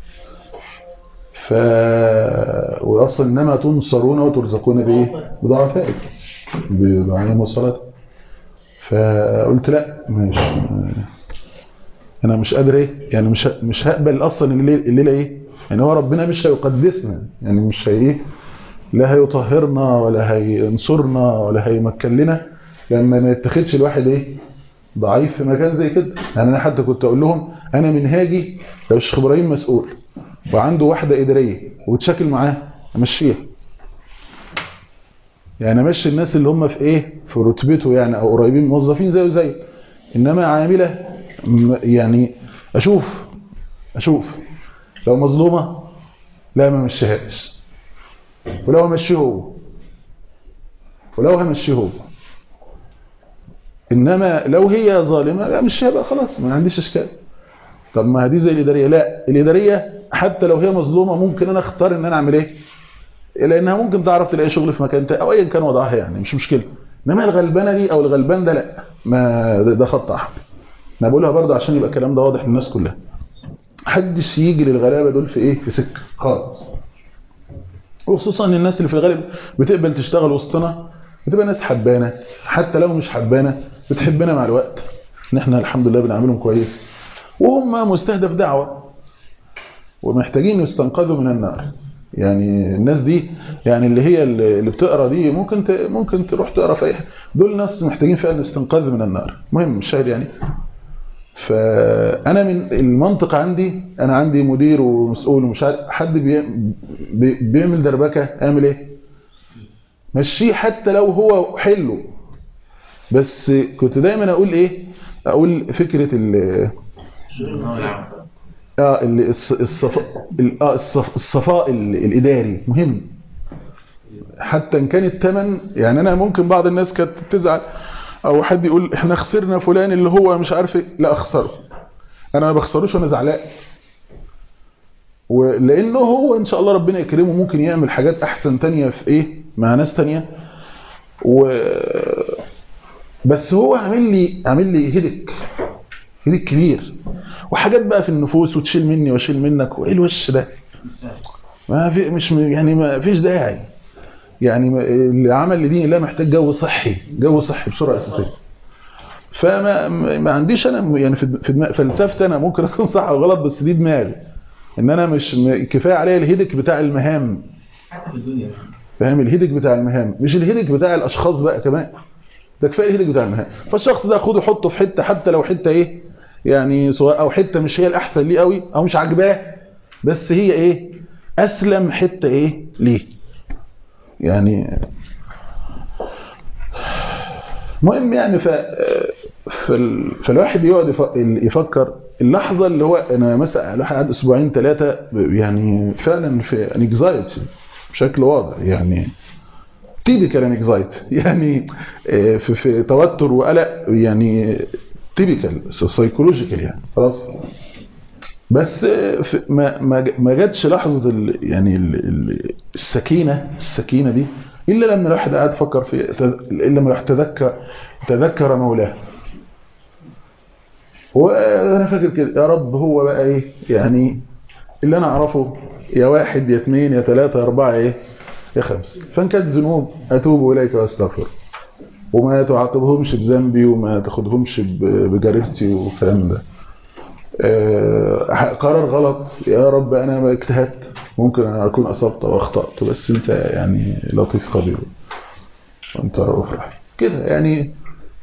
ف وأصلا إنما تنصرون وترزقون بإيه بضعفائكم بضعيهم والصلاة فقلت لا مش انا مش قادر ايه يعني مش مش هقبل اصلا الليله الليله ايه يعني هو ربنا مش هيقدسنا يعني مش هي ايه لا هيطهرنا ولا هينصرنا ولا هيمكن لنا لما ما يتخذش الواحد ايه ضعيف في مكان زي كده يعني انا حتى كنت اقول لهم انا منهاجي لو الشيخ ابراهيم مسؤول وعنده واحده اداريه وتشاكل معاه امشيها يعني امشي الناس اللي هم في ايه في رتبته يعني او قريبين موظفين زيه زي انما عامله يعني اشوف اشوف لو مظلومه لا ما مشيهاش ولو همشيه هو ولو همشيه هو انما لو هي ظالمه لا مشيها بقى خلاص ما عنديش اشكال طب ما دي زي الاداريه لا الاداريه حتى لو هي مظلومه ممكن انا اختار ان انا اعمل ايه لانها ممكن تعرف تلاقي شغل في مكان تاني او ايا كان وضعها يعني مش مشكله انما الغلبانه دي او الغلبان ده لا ما ده, ده خط احمر انا بقولها برضه عشان يبقى الكلام ده واضح للناس كلها محدش يجي للغلابه دول في ايه في سكه خالص وخصوصا ان الناس اللي في الغالب بتقبل تشتغل وسطنا بتبقى ناس حبانه حتى لو مش حبانه بتحبنا مع الوقت ان احنا الحمد لله بنعملهم كويس وهم مستهدف دعوه ومحتاجين يستنقذوا من النار يعني الناس دي يعني اللي هي اللي بتقرا دي ممكن ت... ممكن تروح تقرا في اي حاجة. دول ناس محتاجين فعلا استنقاذ من النار مهم الشاهد يعني فانا من المنطق عندي انا عندي مدير ومسؤول ومش عارف حد بي... بي... بيعمل دربكه اعمل ايه مشيه حتى لو هو حلو بس كنت دايما اقول ايه اقول فكره ال اه اللي الصفاء اه الصفاء الاداري مهم حتى ان كان الثمن يعني انا ممكن بعض الناس كانت تزعل او حد يقول احنا خسرنا فلان اللي هو مش عارف ايه لا اخسره انا ما بخسروش وانا زعلان ولانه هو ان شاء الله ربنا يكرمه ممكن يعمل حاجات احسن تانية في ايه مع ناس تانية و بس هو عامل لي عامل لي هدك هدك كبير وحاجات بقى في النفوس وتشيل مني واشيل منك وايه الوش ده ما في مش يعني ما فيش داعي يعني العمل لدين الله محتاج جو صحي جو صحي بصوره اساسيه فما ما عنديش انا يعني في دماغ فلسفتي انا ممكن اكون صح او غلط بس دي دماغي ان انا مش كفايه عليا الهدك بتاع المهام حتى في الدنيا فاهم الهدك بتاع المهام مش الهدك بتاع الاشخاص بقى كمان ده كفايه الهدك بتاع المهام فالشخص ده خده حطه في حته حتى لو حته ايه يعني سواء او حته مش هي الاحسن ليه قوي او مش عاجباه بس هي ايه اسلم حته ايه ليه يعني مهم يعني ف فالواحد يقعد يفكر اللحظه اللي هو انا مثلا الواحد قعد اسبوعين ثلاثه يعني فعلا في انكزايتي بشكل واضح يعني تيبيكال انكزايتي يعني في, في توتر وقلق يعني تيبيكال سايكولوجيكال يعني خلاص بس ما ما ما جاتش لحظه ال يعني ال السكينه السكينه دي الا لما الواحد قاعد يفكر في الا لما الواحد تذكر تذكر مولاه وانا فاكر كده يا رب هو بقى ايه يعني اللي انا اعرفه يا واحد يا اثنين يا ثلاثه يا اربعه ايه يا خمسه فان كانت ذنوب اتوب اليك واستغفر وما تعاقبهمش بذنبي وما تاخدهمش بجريرتي والكلام ده قرار غلط يا رب انا اجتهدت ممكن اكون اصبت واخطات بس انت يعني لطيف خبير وانت رؤوف رحيم كده يعني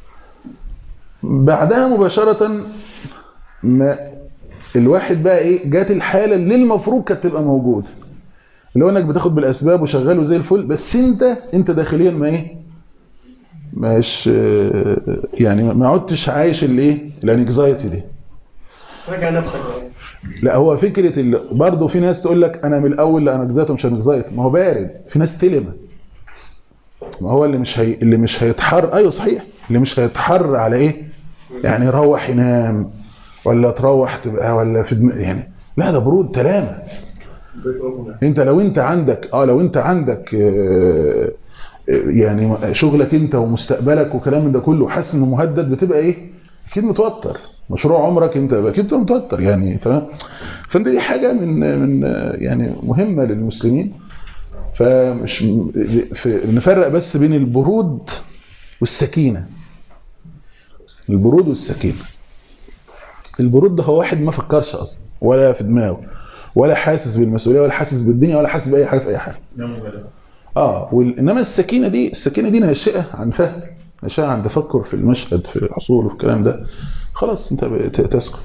بعدها مباشرة ما الواحد بقى ايه جات الحالة اللي المفروض كانت تبقى موجودة اللي هو انك بتاخد بالاسباب وشغاله زي الفل بس انت انت داخليا ما ايه مش يعني ما عدتش عايش الايه الانكزايتي دي راجع نفسك لا هو فكرة اللي برضه في ناس تقول لك انا من الاول لا انكزايت ومش انكزايت ما هو بارد في ناس تلمة ما هو اللي مش هي اللي مش هيتحر ايوه صحيح اللي مش هيتحر على ايه يعني يروح ينام ولا تروح تبقى ولا في دم... يعني لا ده برود تلامة انت لو انت عندك اه لو انت عندك آه يعني شغلك انت ومستقبلك وكلام من ده كله حاسس انه مهدد بتبقى ايه اكيد متوتر مشروع عمرك انت اكيد بتبقى متوتر يعني تمام فدي حاجه من من يعني مهمه للمسلمين فمش في نفرق بس بين البرود والسكينه البرود والسكينه البرود ده هو واحد ما فكرش اصلا ولا في دماغه ولا حاسس بالمسؤوليه ولا حاسس بالدنيا ولا حاسس باي حاجه في اي حاجه اه انما السكينه دي السكينه دي ناشئه عن فهم ناشئه عن تفكر في المشهد في الحصول وفي الكلام ده خلاص انت تسكت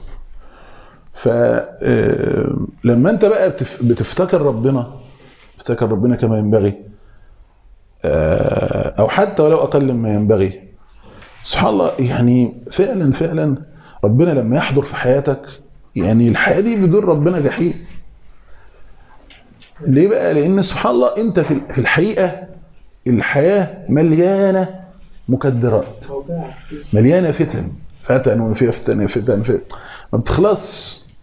فلما انت بقى بتفتكر ربنا افتكر ربنا كما ينبغي او حتى ولو اقل مما ينبغي سبحان الله يعني فعلا فعلا ربنا لما يحضر في حياتك يعني الحياه دي بدون ربنا جحيم ليه بقى لان سبحان الله انت في الحقيقه الحياه مليانه مكدرات مليانه فتن فتن وفي فتن فتن فتن ما بتخلص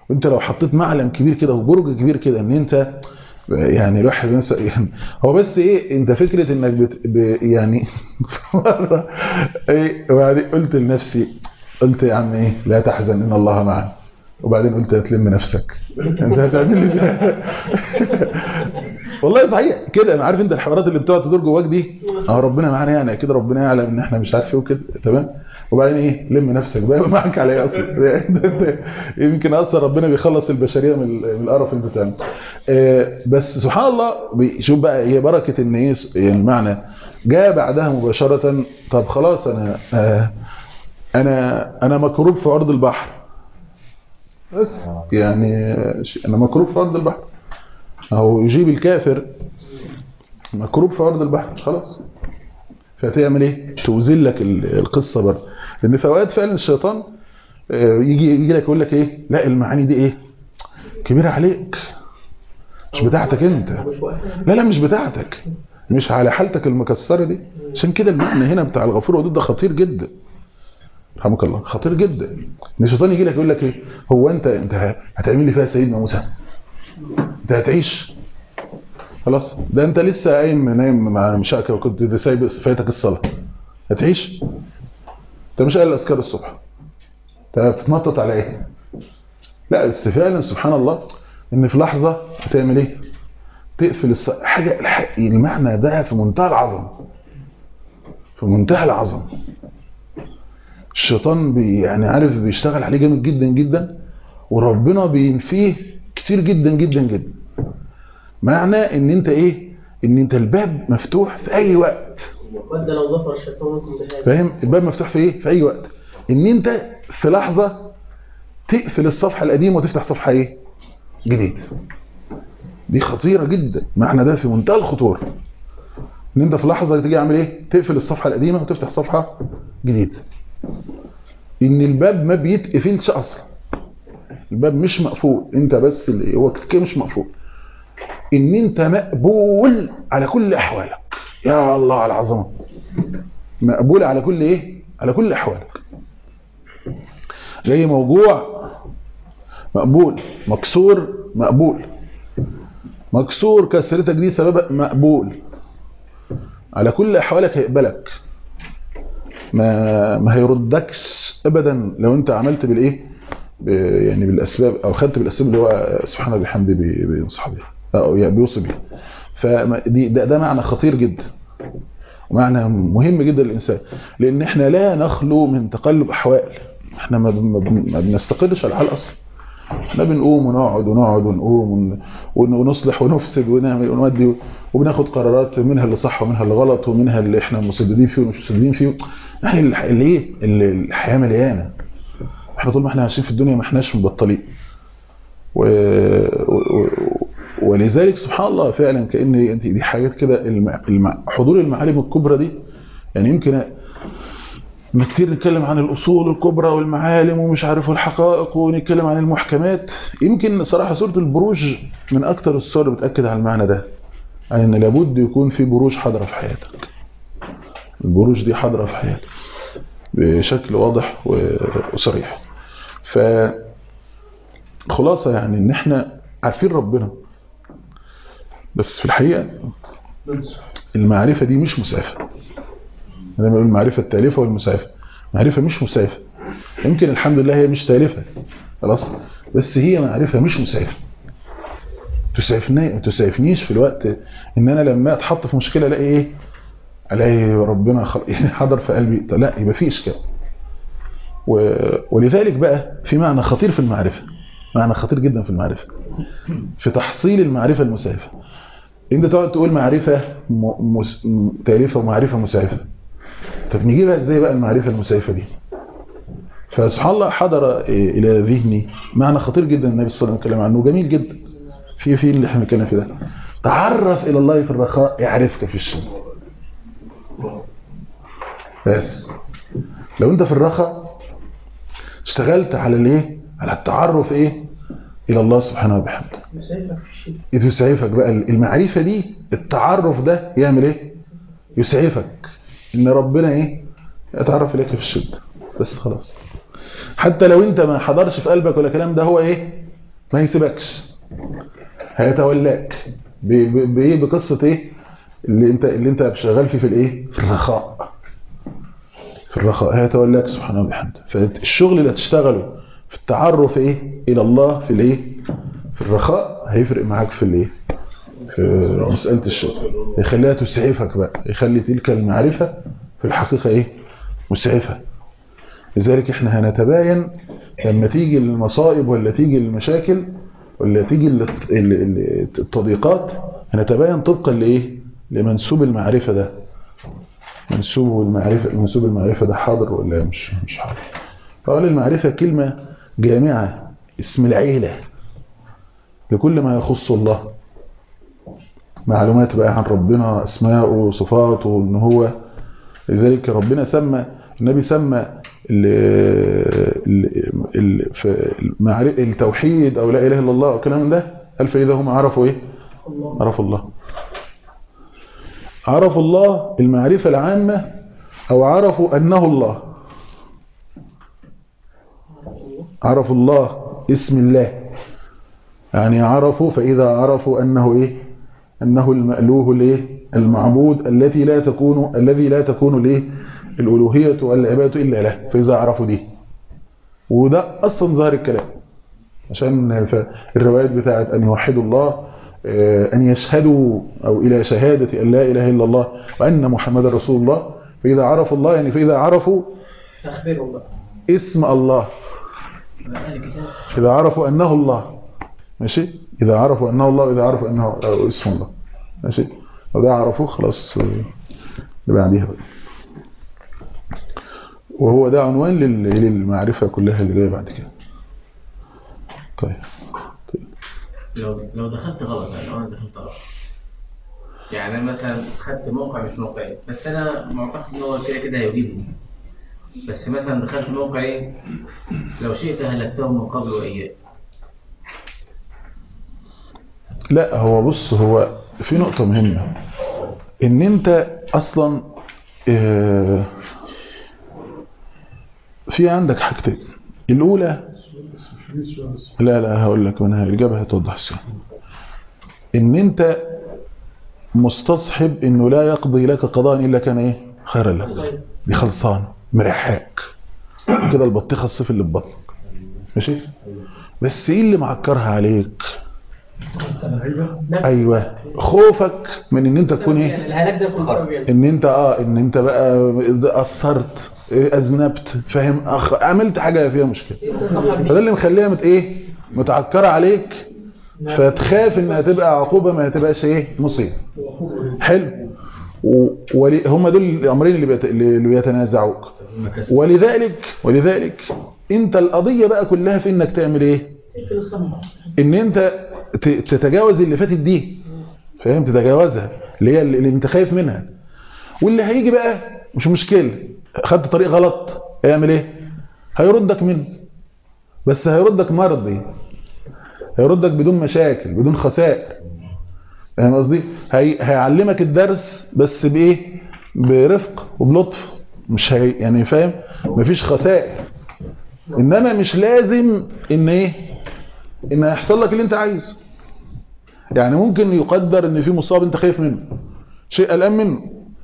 وانت لو حطيت معلم كبير كده وبرج كبير كده ان انت يعني الواحد مثلا يعني هو بس ايه انت فكره انك بت ب يعني مره ايه وبعدين قلت لنفسي قلت يا عم ايه لا تحزن ان الله معنا وبعدين قلت تلم نفسك انت هتعمل لي ده والله صحيح كده انا عارف انت الحوارات اللي بتقعد تدور جواك دي اه ربنا معانا يعني اكيد ربنا يعلم ان احنا مش عارف ايه وكده تمام وبعدين ايه لم نفسك بقى معاك على ايه اصلا يمكن اصلا ربنا بيخلص البشريه من من القرف اللي بتاعنا آه بس سبحان الله شوف بقى هي بركه ان ايه المعنى جاء بعدها مباشره طب خلاص انا آه انا انا مكروب في ارض البحر بس يعني انا مكروب في ارض البحر او يجيب الكافر مكروب في ارض البحر خلاص فتعمل ايه توزن لك القصه بره لان في اوقات فعلا الشيطان يجي يجي لك يقول لك ايه لا المعاني دي ايه كبيره عليك مش بتاعتك انت لا لا مش بتاعتك مش على حالتك المكسره دي عشان كده المعنى هنا بتاع الغفور الودود ده خطير جدا رحمك الله خطير جدا ان الشيطان يجي لك يقول لك ايه هو انت انت هتعمل لي فيها سيدنا موسى انت هتعيش خلاص ده انت لسه قايم نايم مع مشاكل وكنت سايب فايتك الصلاه هتعيش انت مش قايل اذكار الصبح انت هتتنطط على ايه لا بس فعلا سبحان الله ان في لحظه هتعمل ايه تقفل الص... حاجه المعنى ده في منتهى العظمه في منتهى العظمه الشيطان بي يعني عارف بيشتغل عليه جامد جدا جدا وربنا بينفيه كتير جدا جدا جدا معنى ان انت ايه ان انت الباب مفتوح في اي وقت وقد لو ظفر الشيطان منكم بهذا فاهم الباب مفتوح في ايه في اي وقت ان انت في لحظة تقفل الصفحة القديمة وتفتح صفحة ايه جديد دي خطيرة جدا معنى ده في منتهى الخطورة ان انت في لحظة تيجي عامل ايه تقفل الصفحة القديمة وتفتح صفحة جديدة ان الباب ما بيتقفلش اصلا الباب مش مقفول انت بس اللي هو كده مش مقفول ان انت مقبول على كل احوالك يا الله على العظمه مقبول على كل ايه على كل احوالك جاي موجوع مقبول مكسور مقبول مكسور كسرتك دي سبب مقبول على كل احوالك هيقبلك ما ما هيردكش ابدا لو انت عملت بالايه يعني بالاسباب او خدت بالاسباب اللي هو سبحانه وبحمده بينصح بيها او يعني بيوصي بيها فدي ده, ده معنى خطير جدا ومعنى مهم جدا للانسان لان احنا لا نخلو من تقلب احوال احنا ما, ما بنستقلش على الحال اصلا احنا بنقوم ونقعد ونقعد ونقوم ونصلح ونفسد ونعمل ونودي وبناخد قرارات منها اللي صح ومنها اللي غلط ومنها اللي احنا مسددين فيه ومش مسددين فيه يعني اللي ايه اللي الحياه مليانه احنا طول ما احنا عايشين في الدنيا ما احناش مبطلين و... و... ولذلك سبحان الله فعلا كان انت دي حاجات كده الم... الم... حضور المعالم الكبرى دي يعني يمكن ما كتير نتكلم عن الاصول الكبرى والمعالم ومش عارف الحقائق ونتكلم عن المحكمات يمكن صراحه سوره البروج من اكتر السور اللي بتاكد على المعنى ده يعني ان لابد يكون في بروج حاضره في حياتك البروج دي حاضره في حياتك بشكل واضح وصريح ف خلاصة يعني ان احنا عارفين ربنا بس في الحقيقة المعرفة دي مش مسافة انا بقول المعرفة التالفة والمسافة معرفة مش مسافة يمكن الحمد لله هي مش تالفة خلاص بس هي معرفة مش مسافة تسعفني تسعفنيش في الوقت ان انا لما اتحط في مشكلة الاقي ايه الاقي ربنا خل... حضر في قلبي لا يبقى في اشكال و... ولذلك بقى في معنى خطير في المعرفة معنى خطير جدا في المعرفة في تحصيل المعرفة المسعفة انت تقعد تقول معرفة م... مس... تالفة ومعرفة مسعفة طب نجيبها ازاي بقى المعرفة المسعفة دي فسبحان الله حضر الى ذهني معنى خطير جدا النبي صلى الله عليه وسلم عنه جميل جدا في في اللي احنا بنتكلم فيه ده تعرف الى الله في الرخاء يعرفك في الشده بس لو انت في الرخاء اشتغلت على الايه على التعرف ايه الى الله سبحانه وبحمده اذ يسعفك بقى المعرفه دي التعرف ده يعمل ايه يسعفك ان ربنا ايه يتعرف اليك في الشده بس خلاص حتى لو انت ما حضرش في قلبك ولا كلام ده هو ايه ما يسيبكش هيتولاك ب- ب- بايه بقصه ايه اللي انت اللي انت شغال فيه في الايه في الرخاء في الرخاء هيتولاك سبحانه وبحمده فالشغل اللي هتشتغله في التعرف ايه الى الله في الايه في الرخاء هيفرق معاك في الايه في مسألة الشغل يخليها تسعفك بقى يخلي تلك المعرفة في الحقيقة ايه مسعفة لذلك احنا هنتباين لما تيجي المصائب ولا تيجي المشاكل ولا تيجي ال- ال- ال- التضييقات هنتباين طبقا لايه لمنسوب المعرفة ده منسوب المعرفة منسوب المعرفة ده حاضر ولا مش مش حاضر فقال المعرفة كلمة جامعة اسم العيلة لكل ما يخص الله معلومات بقى عن ربنا اسماءه صفاته ان هو لذلك ربنا سمى النبي سمى ال ال ال في المعرفة التوحيد او لا اله الا الله والكلام ده قال فاذا هم عرفوا ايه الله عرفوا الله عرفوا الله المعرفة العامة او عرفوا انه الله عرفوا الله اسم الله يعني عرفوا فإذا عرفوا أنه إيه أنه المألوه الايه المعبود التي لا تكون الذي لا تكون الايه الألوهية والعبادة إلا له فإذا عرفوا دي وده أصلا ظاهر الكلام عشان ف- الروايات بتاعت أن يوحدوا الله آه، أن يشهدوا أو إلى شهادة أن لا إله إلا الله وأن محمد رسول الله فإذا عرفوا الله يعني فإذا عرفوا أخبرهم بقى اسم الله إذا عرفوا أنه الله ماشي إذا عرفوا أنه الله وإذا عرفوا أنه أو اسم الله ماشي وده عرفوه خلاص آه، اللي بعديها بقى. وهو ده عنوان لل- للمعرفة كلها اللي جاية بعد كده طيب لو لو دخلت غلط يعني لو انا دخلت غلط يعني انا مثلا خدت موقع مش موقعي بس انا معتقد ان هو كده كده هيجيبني بس مثلا دخلت موقع ايه لو شئت هلكته من قبل واياه لا هو بص هو في نقطة مهمة ان انت اصلا آه، في عندك حاجتين الاولى لا لا هقول لك وانا الاجابة هتوضح السؤال ان انت مستصحب انه لا يقضي لك قضاء الا كان ايه خيرا لك دي خلصان مريحاك كده البطيخة الصيف اللي في بطنك ماشي بس ايه اللي معكرها عليك ايوه خوفك من ان انت تكون ايه الهلاك ده كله راجل ان انت اه ان انت بقى قصرت إيه، اذنبت فاهم أخ... عملت حاجه فيها مشكله فده اللي مخليها مت ايه متعكره عليك فتخاف انها تبقى عقوبه ما تبقاش ايه مصيبه حلو و... ولي... هم دول الامرين اللي, بيت... اللي بيتنازعوك ولذلك ولذلك انت القضيه بقى كلها في انك تعمل ايه في الصمت ان انت ت- تتجاوز اللي فاتت دي فاهم تتجاوزها اللي هي اللي انت خايف منها واللي هيجي بقى مش مشكلة خدت طريق غلط هيعمل ايه هيردك منه بس هيردك مرضي هيردك بدون مشاكل بدون خسائر فاهم قصدي هي... هيعلمك الدرس بس بايه برفق وبلطف مش هي... يعني فاهم مفيش خسائر انما مش لازم ان ايه ان هيحصل لك اللي انت عايزه يعني ممكن يقدر ان في مصاب انت خايف منه شيء قلقان منه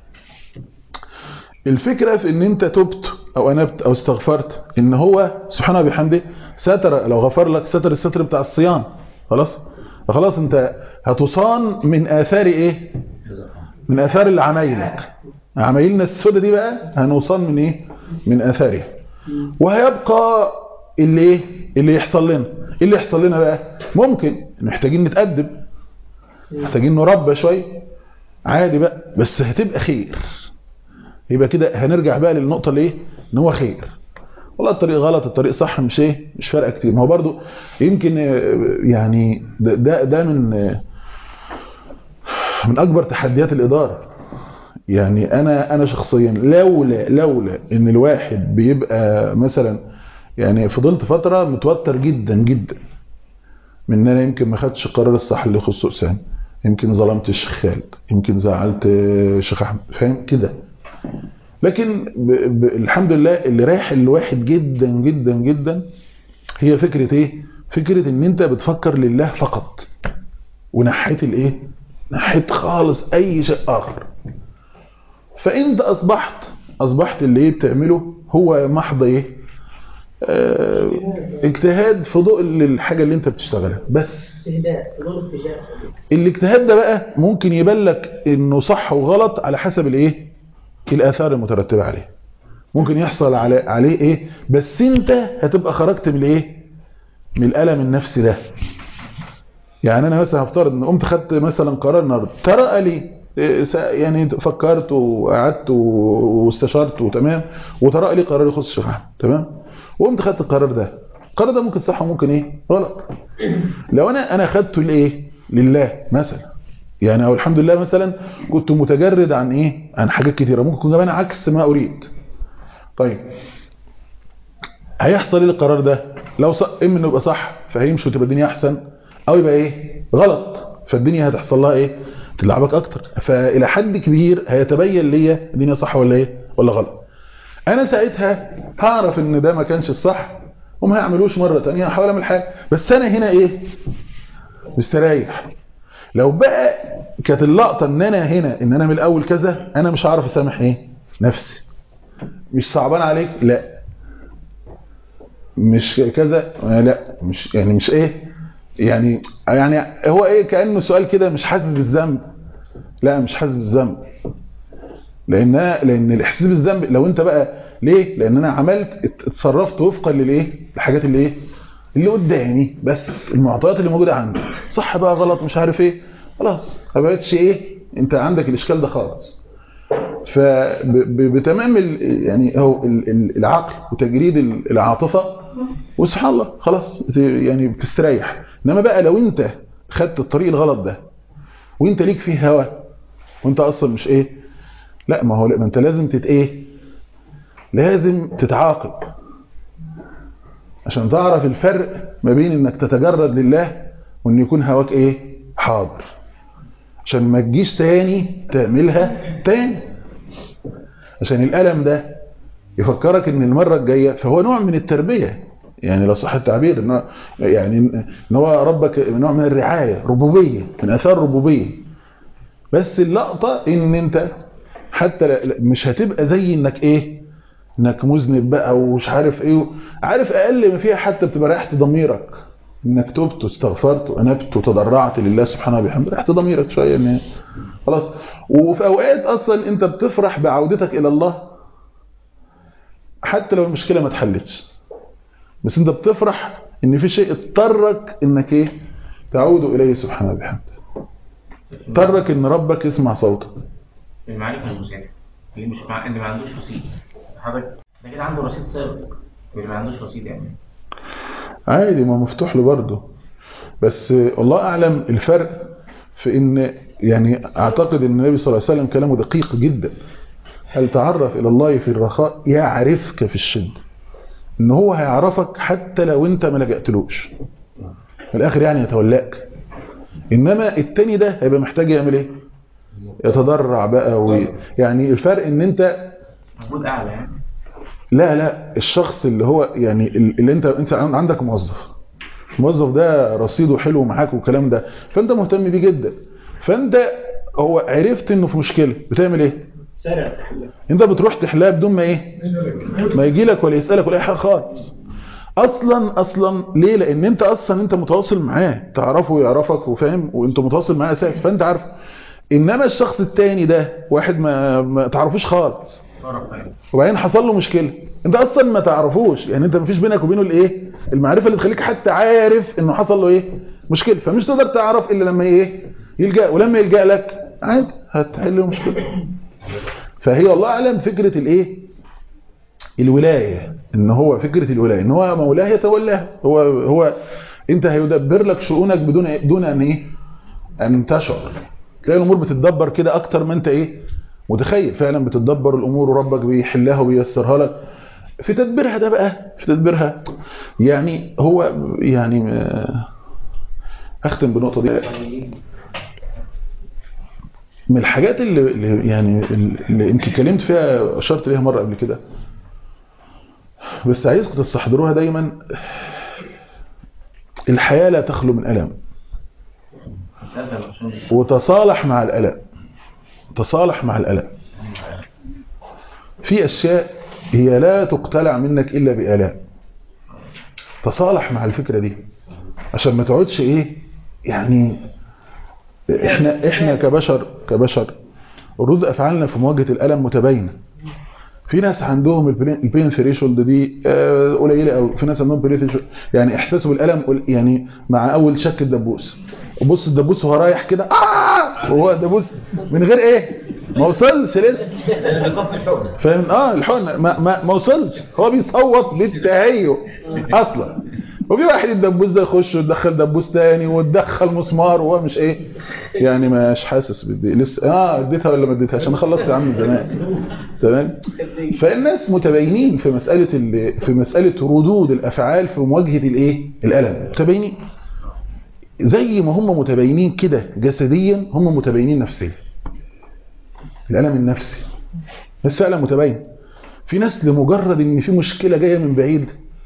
الفكرة في ان انت تبت او انبت او استغفرت ان هو سبحانه وبحمده ستر لو غفر لك ستر الستر بتاع الصيام خلاص خلاص انت هتصان من اثار ايه من اثار اللي عمايلك عمايلنا السودة دي بقى هنوصان من ايه من اثارها وهيبقى اللي ايه اللي يحصل لنا ايه اللي يحصل لنا بقى ممكن محتاجين نتأدب محتاجين نربى شويه عادي بقى بس هتبقى خير يبقى كده هنرجع بقى للنقطة اللي ايه ان هو خير والله الطريق غلط الطريق صح مش ايه مش فارقه كتير ما هو برضو يمكن آه، يعني ده ده, ده من آه، من اكبر تحديات الاداره يعني انا انا شخصيا لولا لولا ان الواحد بيبقى مثلا يعني فضلت فتره متوتر جدا جدا من ان انا يمكن ما خدتش القرار الصح اللي يخص اسامه يمكن ظلمت الشيخ خالد يمكن زعلت الشيخ احمد فاهم كده لكن ب... ب... الحمد لله اللي رايح الواحد جدا جدا جدا هي فكرة ايه فكرة ان انت بتفكر لله فقط ونحيت الايه نحيت خالص اي شيء اخر فانت اصبحت اصبحت اللي ايه بتعمله هو محض ايه اه اجتهاد في ضوء الحاجة اللي انت بتشتغلها بس استهداء دور استهداء الاجتهاد ده بقى ممكن يبان لك انه صح وغلط على حسب الايه الاثار المترتبه عليه ممكن يحصل على عليه ايه بس انت هتبقى خرجت من الايه من الالم النفسي ده يعني انا مثلا هفترض ان قمت خدت مثلا قرار النهارده ترى لي إيه، س- يعني فكرت وقعدت و- واستشرت وتمام وترى لي قرار يخص الشيخ احمد تمام وقمت خدت القرار ده القرار ده ممكن صح وممكن ايه غلط لو انا انا خدته لايه لله مثلا يعني او الحمد لله مثلا كنت متجرد عن ايه عن حاجات كتيره ممكن يكون كمان عكس ما اريد طيب هيحصل ايه القرار ده لو صح اما انه يبقى صح فهيمشي وتبقى الدنيا احسن او يبقى ايه غلط فالدنيا هتحصل لها ايه تلعبك اكتر فالى حد كبير هيتبين ليا الدنيا صح ولا ايه ولا غلط انا ساعتها هعرف ان ده ما كانش الصح وما هعملوش مره تانية هحاول اعمل حاجه بس انا هنا ايه مستريح لو بقى كانت اللقطه ان انا هنا ان انا من الاول كذا انا مش هعرف اسامح ايه نفسي مش صعبان عليك لا مش كذا لا مش يعني مش ايه يعني يعني هو ايه كانه سؤال كده مش حاسس بالذنب لا مش حاسس بالذنب لان لان الاحساس بالذنب لو انت بقى ليه لان انا عملت ات- اتصرفت وفقا للايه الحاجات اللي ايه اللي قدامي بس المعطيات اللي موجوده عندي صح بقى غلط مش عارف ايه خلاص ما بقتش ايه انت عندك الاشكال ده خالص فبتمام ال- يعني هو ال- ال- العقل وتجريد ال- العاطفه وسبحان الله خلاص بت- يعني بتستريح انما بقى لو انت خدت الطريق الغلط ده وانت ليك فيه هوى وانت اصلا مش ايه لا ما هو لا ما انت لازم تت ايه لازم تتعاقب عشان تعرف الفرق ما بين انك تتجرد لله وان يكون هواك ايه حاضر عشان ما تجيش تاني تعملها تاني عشان الألم ده يفكرك ان المرة الجاية فهو نوع من التربية يعني لو صح التعبير إن يعني ان هو ربك نوع من الرعاية ربوبية من اثار ربوبية بس اللقطة ان انت حتى لا- لا- مش هتبقى زي انك ايه انك مذنب بقى ومش عارف ايه عارف اقل ما فيها حتى بتبقى ريحت ضميرك انك تبت واستغفرت وانبت وتضرعت لله سبحانه وبحمده ريحت ضميرك شويه ان خلاص وفي اوقات اصلا انت بتفرح بعودتك الى الله حتى لو المشكله ما اتحلتش بس انت بتفرح ان في شيء اضطرك انك ايه تعود اليه سبحانه وبحمده اضطرك ان ربك يسمع صوتك المعرفة المساعدة اللي مش مع... اللي ما عندوش رصيد حضرتك ده كده عنده رصيد سابق اللي ما عندوش رصيد يعني عادي ما مفتوح له برضه بس الله اعلم الفرق في ان يعني اعتقد ان النبي صلى الله عليه وسلم كلامه دقيق جدا هل تعرف الى الله في الرخاء يعرفك في الشده ان هو هيعرفك حتى لو انت ما لجأتلوش في الاخر يعني يتولاك انما التاني ده هيبقى محتاج يعمل ايه يتضرع بقى وي... يعني الفرق ان انت مجهود اعلى يعني لا لا الشخص اللي هو يعني اللي انت انت عندك موظف الموظف ده رصيده حلو معاك والكلام ده فانت مهتم بيه جدا فانت هو عرفت انه في مشكله بتعمل ايه سارع تحليل انت بتروح تحلها بدون ما ايه ما يجي لك ولا يسالك ولا اي حاجه خالص اصلا اصلا ليه لان انت اصلا انت متواصل معاه تعرفه ويعرفك وفاهم وانت متواصل معاه اساس فانت عارف انما الشخص التاني ده واحد ما, ما تعرفوش خالص طرف يعني وبعدين حصل له مشكله انت اصلا ما تعرفوش يعني انت ما فيش بينك وبينه الايه المعرفه اللي تخليك حتى عارف انه حصل له ايه مشكله فمش تقدر تعرف الا لما ايه يلجا ولما يلجا لك عادي هتحل له مشكله فهي الله اعلم فكره الايه الولايه ان هو فكره الولايه ان هو مولاه يتولاه هو هو انت هيدبر لك شؤونك بدون دون ان ايه ان تشعر تلاقي الامور بتتدبر كده اكتر ما انت ايه متخيل فعلا بتتدبر الامور وربك بيحلها وبييسرها لك في تدبيرها ده بقى في تدبيرها يعني هو يعني آه، اختم بالنقطه دي من الحاجات اللي, اللي يعني اللي انت اتكلمت فيها اشرت ليها مره قبل كده بس عايزكم تستحضروها دايما الحياة لا تخلو من ألم ثالثة العشرين. وتصالح مع الألم تصالح مع الألم في أشياء هي لا تقتلع منك إلا بآلام تصالح مع الفكرة دي عشان ما تقعدش إيه يعني إحنا إحنا كبشر كبشر ردود أفعالنا في مواجهة الألم متباينة في ناس عندهم البرين- البين ثريشولد دي آه، قليله قوي في ناس عندهم برين ثريشولد يعني احساسه بالالم قل- يعني مع اول شك الدبوس بص الدبوس وهو رايح كده اه هو دبوس من غير ايه ما وصلش لسه فاهم اه الحقن ما, ما, ما وصلش هو بيصوت بالتهيؤ اصلا وفي واحد الدبوس ده يخش ويدخل دبوس تاني وتدخل مسمار وهو مش ايه يعني مش حاسس بدي لسه اه اديتها ولا ما اديتهاش انا خلصت يا عم زمان تمام فالناس متباينين في مساله ال- في مساله ردود الافعال في مواجهه الايه الالم متباينين زي ما هم متباينين كده جسديا هم متباينين نفسيا الالم النفسي بس الم متباين في ناس لمجرد ان في مشكله جايه من بعيد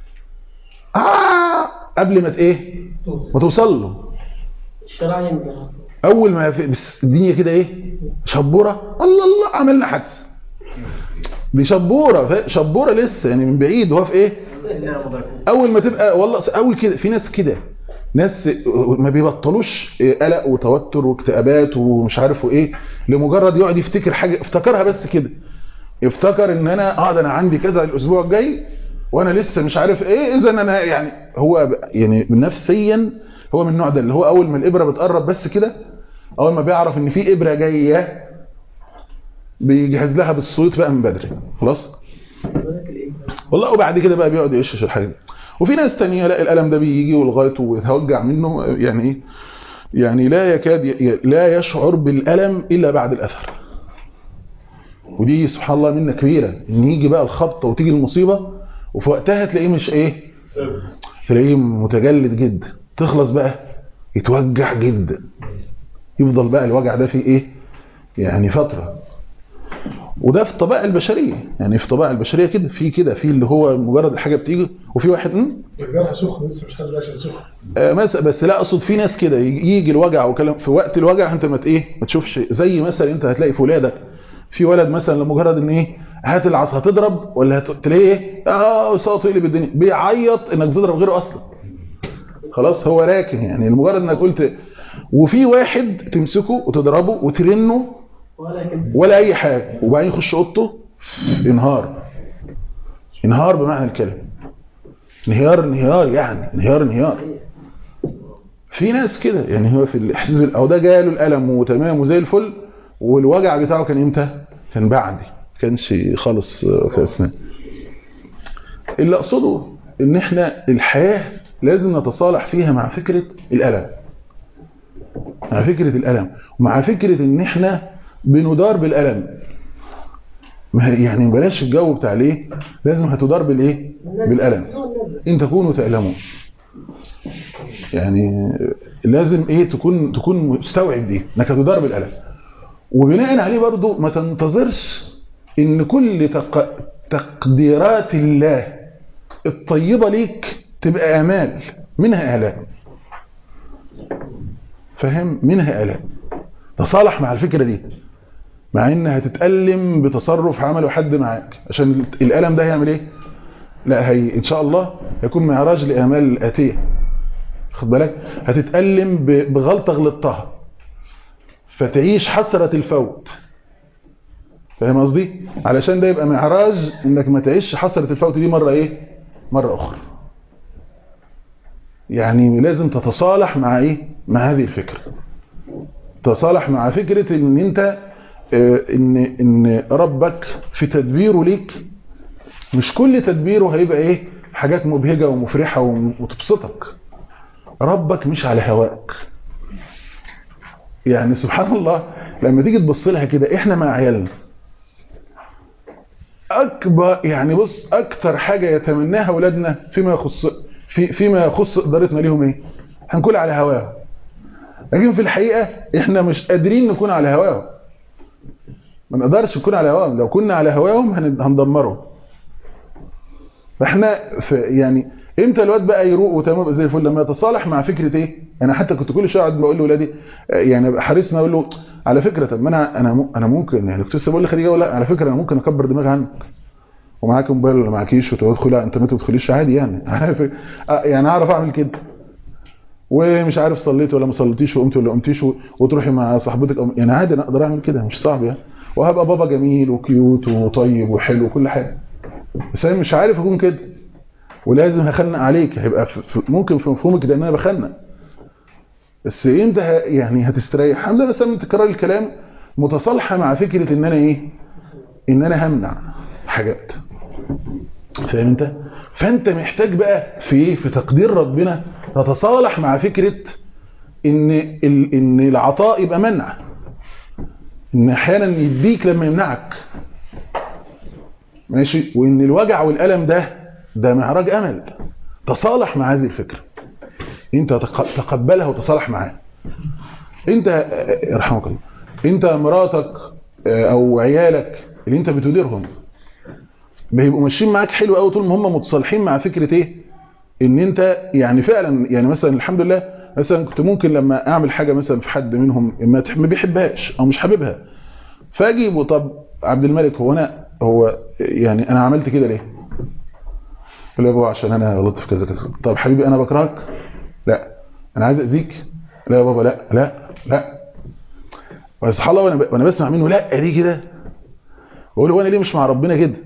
آه قبل ما ت- ايه ما توصل له الشرايين ده. اول ما في بس الدنيا كده ايه شبوره الله الله عملنا حادثه دي شبوره ف- شبوره لسه يعني من بعيد هو في ايه اول ما تبقى والله اول كده في ناس كده ناس ما بيبطلوش قلق وتوتر واكتئابات ومش عارف ايه لمجرد يقعد يفتكر حاجه افتكرها بس كده افتكر ان انا اه ده انا عندي كذا الاسبوع الجاي وانا لسه مش عارف ايه اذا انا يعني هو ب- يعني نفسيا هو من النوع ده اللي هو اول ما الابره بتقرب بس كده اول ما بيعرف ان في ابره جايه بيجهز لها بالصوت بقى من بدري خلاص والله وبعد كده بقى بيقعد يقشش الحاجه دي وفي ناس تانية لا الالم ده بيجي ولغايه ويتوجع منه يعني ايه يعني لا يكاد ي- لا يشعر بالالم الا بعد الاثر ودي سبحان الله منه كبيره ان يجي بقى الخبطه وتيجي المصيبه وفي وقتها تلاقيه مش ايه تلاقيه متجلد جدا تخلص بقى يتوجع جدا يفضل بقى الوجع ده فيه ايه يعني فتره وده في الطبائع البشريه يعني في الطبائع البشريه كده في كده في اللي هو مجرد الحاجه بتيجي وفي واحد م? الجرح سخن لسه مش حاسس بقى عشان سخن آه، مثلا بس لا اقصد في ناس كده يجي يجي الوجع وكلام في وقت الوجع انت ما ت- ايه ما تشوفش زي مثلا انت هتلاقي في ولادك في ولد مثلا لمجرد ان ايه هات العصا هتضرب ولا هت... تلاقيه ايه اه صوته يقلب الدنيا بيعيط انك بتضرب غيره اصلا خلاص هو راكن يعني لمجرد انك قلت وفي واحد تمسكه وتضربه وترنه ولكن ولا اي حاجه وبعدين يخش اوضته انهار انهار بمعنى الكلمه انهيار انهيار يعني انهيار انهيار في ناس كده يعني هو في الاحساس بال- او ده جاله الالم وتمام وزي الفل والوجع بتاعه كان امتى كان بعدي ما كانش خالص في اثناء اللي اقصده ان احنا الحياه لازم نتصالح فيها مع فكره الالم مع فكره الالم ومع فكره ان احنا بندار بالالم ما هي- يعني بلاش الجو بتاع ليه لازم هتدار بالايه بالالم ان تكونوا تألمون يعني لازم ايه تكون تكون مستوعب دي انك هتدار بالالم وبناء عليه برضو ما تنتظرش ان كل تق... تقديرات الله الطيبة ليك تبقى امال منها الام فاهم منها الام تصالح مع الفكرة دي مع ان هتتألم بتصرف عمله حد معاك عشان الالم ده هيعمل ايه لا هي ان شاء الله يكون معراج لامال الاتيه خد بالك هتتألم ب- بغلطة غلطتها فتعيش حسرة الفوت فاهم قصدي علشان ده يبقى معراج انك ما تعيش حسرة الفوت دي مرة ايه مرة اخرى يعني لازم تتصالح مع ايه مع هذه الفكرة تتصالح مع فكرة ان انت آه، ان ان ربك في تدبيره ليك مش كل تدبيره هيبقى ايه حاجات مبهجة ومفرحة وم- وتبسطك ربك مش على هواك يعني سبحان الله لما تيجي تبص لها كده احنا مع عيالنا اكبر يعني بص اكتر حاجه يتمناها اولادنا فيما يخص في فيما يخص ادارتنا ليهم ايه هنكون على هواهم لكن في الحقيقه احنا مش قادرين نكون على هواهم ما نقدرش نكون على هواهم لو كنا على هواهم هن- هندمرهم فاحنا في يعني امتى الواد بقى يروق وتمام يبقى زي الفل لما يتصالح مع فكره ايه انا حتى كنت كل شويه اقعد بقول لاولادي آه، يعني أبقى حريص ان اقول له على فكره طب ما انا انا م- انا ممكن يعني كنت لسه بقول لخديجه ولا على فكره انا ممكن اكبر دماغي عنك ومعاك موبايل ولا معكيش وتدخل لا انت ما تدخليش عادي يعني عارف آه، يعني اعرف اعمل كده ومش عارف صليت ولا ما صليتيش وقمت ولا قمتيش و- وتروحي مع صاحبتك أو- يعني عادي انا اقدر اعمل كده مش صعب يعني وهبقى بابا جميل وكيوت وطيب وحلو وكل حاجه بس انا مش عارف اكون كده ولازم هخنق عليك هيبقى في في- ممكن في مفهومك ده ان انا بخنق بس انت ه- يعني هتستريح الحمد لله بس من تكرار الكلام متصالحه مع فكره ان انا ايه ان انا همنع حاجات فاهم انت فانت محتاج بقى في ايه في تقدير ربنا تتصالح مع فكره ان ال- ان العطاء يبقى منع ان احيانا يديك لما يمنعك ماشي وان الوجع والالم ده ده معراج امل تصالح مع هذه الفكره انت تق- تقبلها وتصالح معاها انت آه، يرحمك الله انت مراتك آه، او عيالك اللي انت بتديرهم بيبقوا ماشيين معاك حلو قوي طول ما هم متصالحين مع فكره ايه ان انت يعني فعلا يعني مثلا الحمد لله مثلا كنت ممكن لما اعمل حاجه مثلا في حد منهم ما تح- ما بيحبهاش او مش حاببها فاجيبه طب عبد الملك هو انا هو يعني انا عملت كده ليه؟ يقول لي يا بابا عشان انا غلطت في كذا كذا طب حبيبي انا بكرهك؟ لا انا عايز اذيك؟ لا يا بابا لا لا لا وسبحان الله وانا ب- وانا بسمع منه لا دي كده بقول هو انا ليه مش مع ربنا كده؟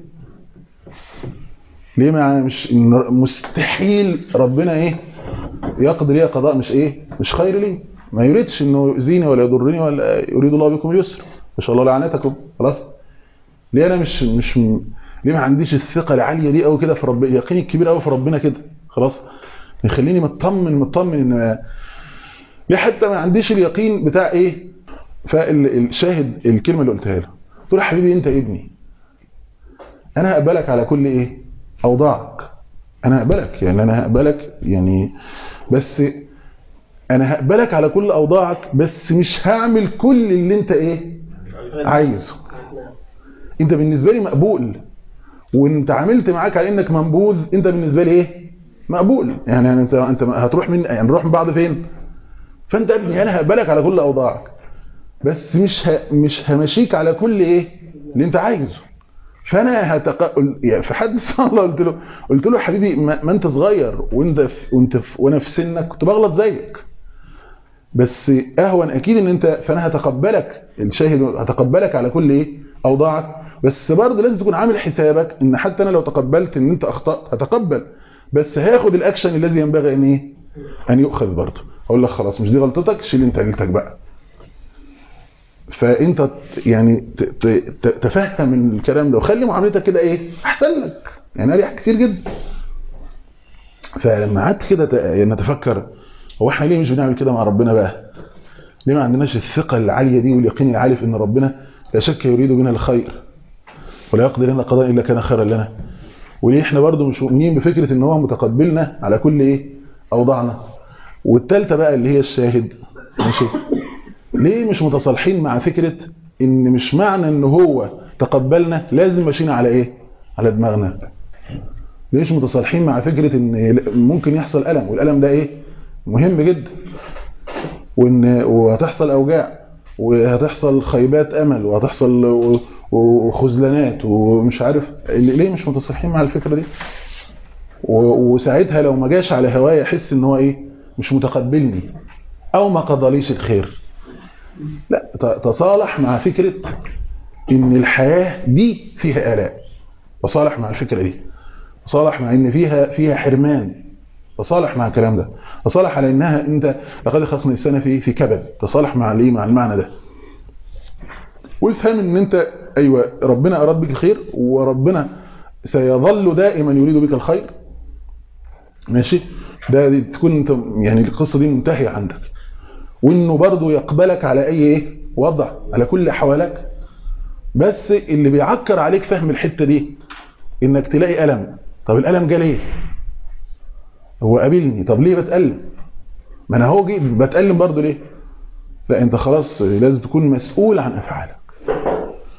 ليه مع مش إن مستحيل ربنا ايه يقضي لي قضاء مش ايه مش خير لي ما يريدش انه يؤذيني ولا يضرني ولا يريد الله بكم اليسر ما شاء الله لعنتكم خلاص ليه انا مش مش م- ليه ما عنديش الثقه العاليه دي قوي كده في رب يقيني الكبير قوي في ربنا كده خلاص يخليني مطمن مطمن ان ما- ليه حتى ما عنديش اليقين بتاع ايه فالشاهد الكلمه اللي قلتها له قلت له يا حبيبي انت ابني انا هقبلك على كل ايه اوضاعك انا هقبلك يعني انا هقبلك يعني بس انا هقبلك على كل اوضاعك بس مش هعمل كل اللي انت ايه عايزه انت بالنسبه لي مقبول وانت عاملت معاك على انك منبوذ انت بالنسبه لي ايه مقبول يعني انت انت هتروح من يعني نروح من بعض فين فانت ابني انا هقبلك على كل اوضاعك بس مش ه... مش همشيك على كل ايه اللي انت عايزه فانا هتق... يعني في حد صلى قلت له قلت له يا حبيبي ما, ما انت صغير وانت في... وانت في... وانا في سنك كنت بغلط زيك بس اهون اكيد ان انت فانا هتقبلك الشاهد هتقبلك على كل ايه اوضاعك بس برضه لازم تكون عامل حسابك ان حتى انا لو تقبلت ان انت اخطات هتقبل بس هاخد الاكشن الذي ينبغي ان ايه ان يؤخذ برضه اقول لك خلاص مش دي غلطتك شيل انت ليلتك بقى فانت ت- يعني ت- ت- ت- تفهم الكلام ده وخلي معاملتك كده ايه احسن لك يعني اريح كتير جدا فلما قعدت كده ت- يعني نتفكر هو احنا ليه مش بنعمل كده مع ربنا بقى ليه ما عندناش الثقه العاليه دي واليقين العالي في ان ربنا لا شك يريد بنا الخير ولا يقضي لنا قضاء الا كان خيرا لنا وليه احنا برضو مش مؤمنين بفكره ان هو متقبلنا على كل ايه اوضاعنا والثالثه بقى اللي هي الشاهد ماشي ليه مش متصالحين مع فكرة ان مش معنى ان هو تقبلنا لازم ماشيين على ايه على دماغنا ليش متصالحين مع فكرة ان ممكن يحصل ألم والألم ده ايه مهم جدا وان وهتحصل اوجاع وهتحصل خيبات امل وهتحصل و- وخذلانات ومش عارف ليه مش متصالحين مع الفكرة دي و- وساعتها لو ما جاش على هوايا يحس ان هو ايه مش متقبلني او ما قضاليش الخير لا ت- تصالح مع فكرة ان الحياة دي فيها آلاء تصالح مع الفكرة دي تصالح مع ان فيها فيها حرمان تصالح مع الكلام ده تصالح على انها انت لقد خلقنا الانسان في في كبد تصالح مع الايه مع المعنى ده وافهم ان انت ايوه ربنا اراد بك الخير وربنا سيظل دائما يريد بك الخير ماشي ده دي تكون انت يعني القصه دي منتهيه عندك وانه برضه يقبلك على اي ايه وضع على كل حوالك بس اللي بيعكر عليك فهم الحته دي انك تلاقي الم طب الالم جه ليه هو قابلني طب ليه بتالم ما انا هو جيت بتالم برضه ليه لا انت خلاص لازم تكون مسؤول عن افعالك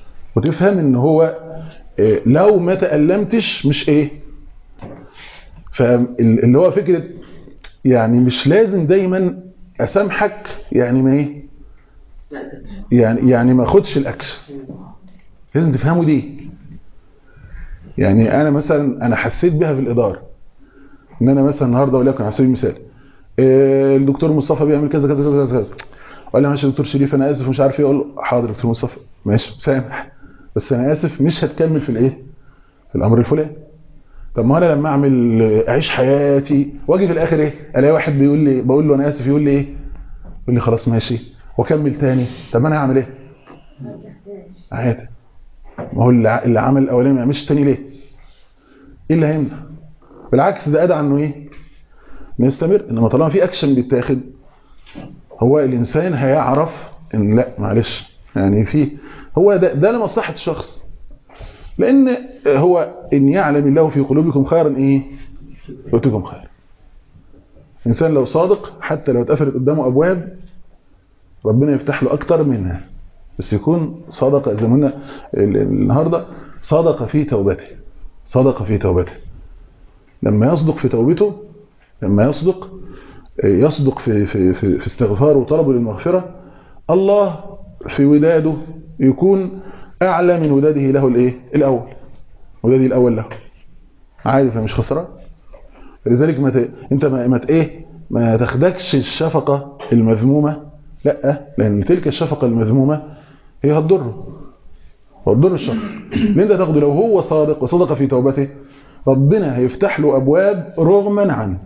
وتفهم ان هو إيه، لو ما تألمتش مش ايه فاللي هو فكره يعني مش لازم دايما اسامحك يعني ما ايه يعني يعني ما اخدش الاكشن لازم تفهموا دي يعني انا مثلا انا حسيت بها في الاداره ان انا مثلا النهارده وليكن على سبيل المثال آه، الدكتور مصطفى بيعمل كذا كذا كذا كذا قال لي ماشي يا دكتور شريف انا اسف مش عارف ايه اقول له حاضر يا دكتور مصطفى ماشي سامح بس انا اسف مش هتكمل في الايه في الامر الفلاني طب ما انا لما اعمل آه، اعيش حياتي واجي في الاخر ايه الاقي واحد بيقول لي بقول له انا اسف يقول لي ايه يقول لي خلاص ماشي واكمل تاني طب انا هعمل ايه عادي ما هو اللي ع- اللي عمل الاولاني ما يعملش التاني ليه ايه اللي هيمنع بالعكس ده ادعى انه ايه نستمر انما طالما في اكشن بيتاخد هو الانسان هيعرف ان لا معلش يعني في هو ده ده لمصلحه الشخص لان هو ان يعلم الله في قلوبكم خيرا ايه يؤتكم خير الانسان لو صادق حتى لو اتقفلت قدامه ابواب ربنا يفتح له اكتر منها بس يكون صادق زي ما قلنا ال- النهارده صادق في توبته صدق في توبته لما يصدق في توبته لما يصدق يصدق في في في, في استغفاره وطلبه للمغفرة الله في وداده يكون أعلى من وداده له الإيه الأول وداده الأول له عادي فمش خسران لذلك ما ت... انت ما, ما ت... ايه ما تاخدكش الشفقة المذمومة لا لأن تلك الشفقة المذمومة هي هتضره هتضر الشخص لان انت تاخده لو هو صادق وصدق في توبته ربنا هيفتح له ابواب رغما عنك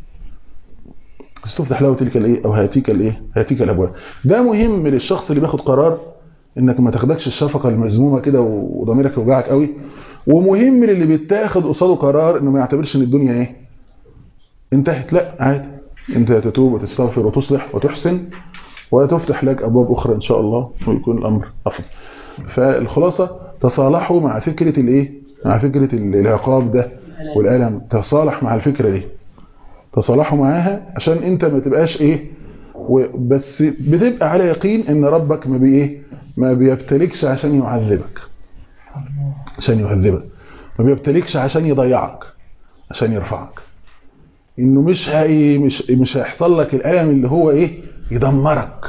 بس تفتح له تلك الايه او هاتيك الايه هاتيك الابواب ده مهم للشخص اللي بياخد قرار انك ما تاخدكش الشفقه المذمومه كده وضميرك يوجعك قوي ومهم للي بيتاخد قصاده قرار انه ما يعتبرش ان الدنيا ايه انتهت لا عادي انت تتوب وتستغفر وتصلح وتحسن وتفتح لك ابواب اخرى ان شاء الله ويكون الامر افضل فالخلاصه تصالحوا مع فكره الايه مع فكره العقاب ده والالم تصالح مع الفكره دي تصالحوا معاها عشان انت ما تبقاش ايه بس بتبقى على يقين ان ربك ما بي ايه ما بيبتليكش عشان يعذبك عشان يعذبك ما بيبتليكش عشان يضيعك عشان يرفعك انه مش هي مش مش هيحصل لك الالم اللي هو ايه يدمرك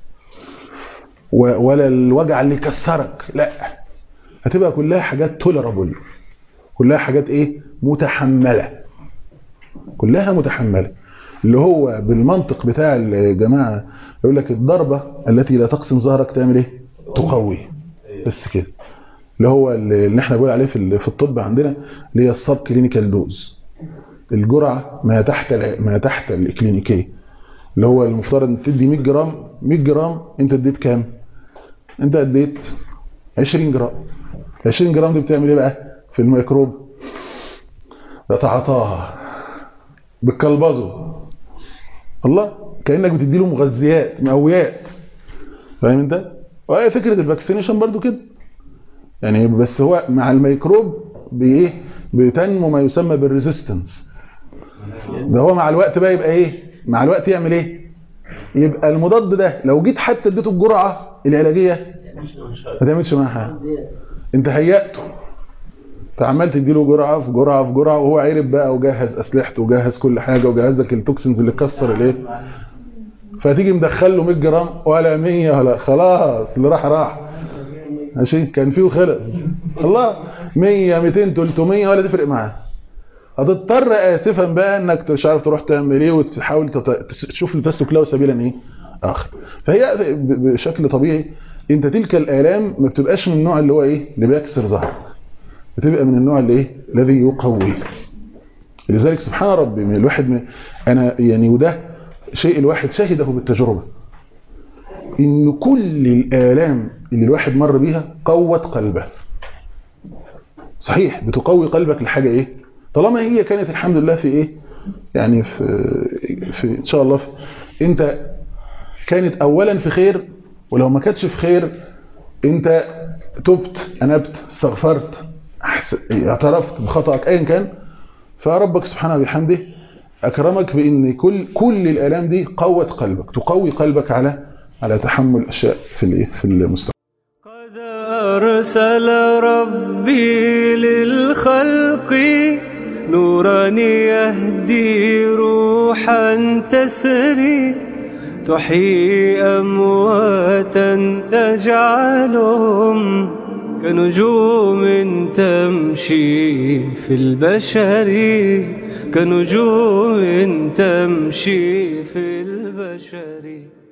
ولا الوجع اللي يكسرك لا هتبقى كلها حاجات تولرابل كلها حاجات ايه متحمله كلها متحمله اللي هو بالمنطق بتاع الجماعه يقول لك الضربه التي لا تقسم ظهرك تعمل ايه تقوي بس كده اللي هو اللي احنا بنقول عليه في في الطب عندنا اللي هي السب كلينيكال دوز الجرعه ما تحت ما تحت الكلينيكيه اللي هو المفترض ان تدي 100 جرام 100 جرام انت اديت كام انت اديت 20 جرام 20 جرام دي بتعمل ايه بقى في الميكروب يتعاطاها بتكلبظه الله كانك بتدي له مغذيات مقويات فاهم انت وهي فكره الفاكسينيشن برضو كده يعني بس هو مع الميكروب بايه بتنمو ما يسمى بالريزيستنس ده هو مع الوقت بقى يبقى ايه مع الوقت يعمل ايه يبقى المضاد ده لو جيت حتى اديته الجرعه العلاجيه ما تعملش معاه حاجه انت هيأته فعمال تديله جرعه في جرعه في جرعه وهو عرف بقى وجهز اسلحته وجهز كل حاجه وجهز لك التوكسينز اللي تكسر الايه فتيجي مدخل له 100 جرام ولا 100 ولا خلاص اللي راح راح ماشي كان فيه خلص الله 100 200 300 ولا تفرق معاه هتضطر اسفا بقى انك مش عارف تروح تعمل ايه وتحاول تشوف لتسلك له سبيلا ايه اخر فهي بشكل طبيعي انت تلك الالام ما بتبقاش من النوع اللي هو ايه اللي بيكسر ظهرك بتبقى من النوع اللي ايه الذي يقوي لذلك سبحان ربي من الواحد من انا يعني وده شيء الواحد شهده بالتجربه ان كل الالام اللي الواحد مر بيها قوت قلبه صحيح بتقوي قلبك لحاجه ايه طالما هي كانت الحمد لله في ايه يعني في, في ان شاء الله في انت كانت اولا في خير ولو ما كانتش في خير انت تبت انبت استغفرت اعترفت بخطأك ايا كان فربك سبحانه وبحمده اكرمك بان كل كل الالام دي قوت قلبك تقوي قلبك على على تحمل اشياء في الايه في المستقبل قد ارسل ربي للخلق نورا يهدي روحا تسري تحيي أمواتا تجعلهم كنجوم تمشي في البشر كنجوم تمشي في البشر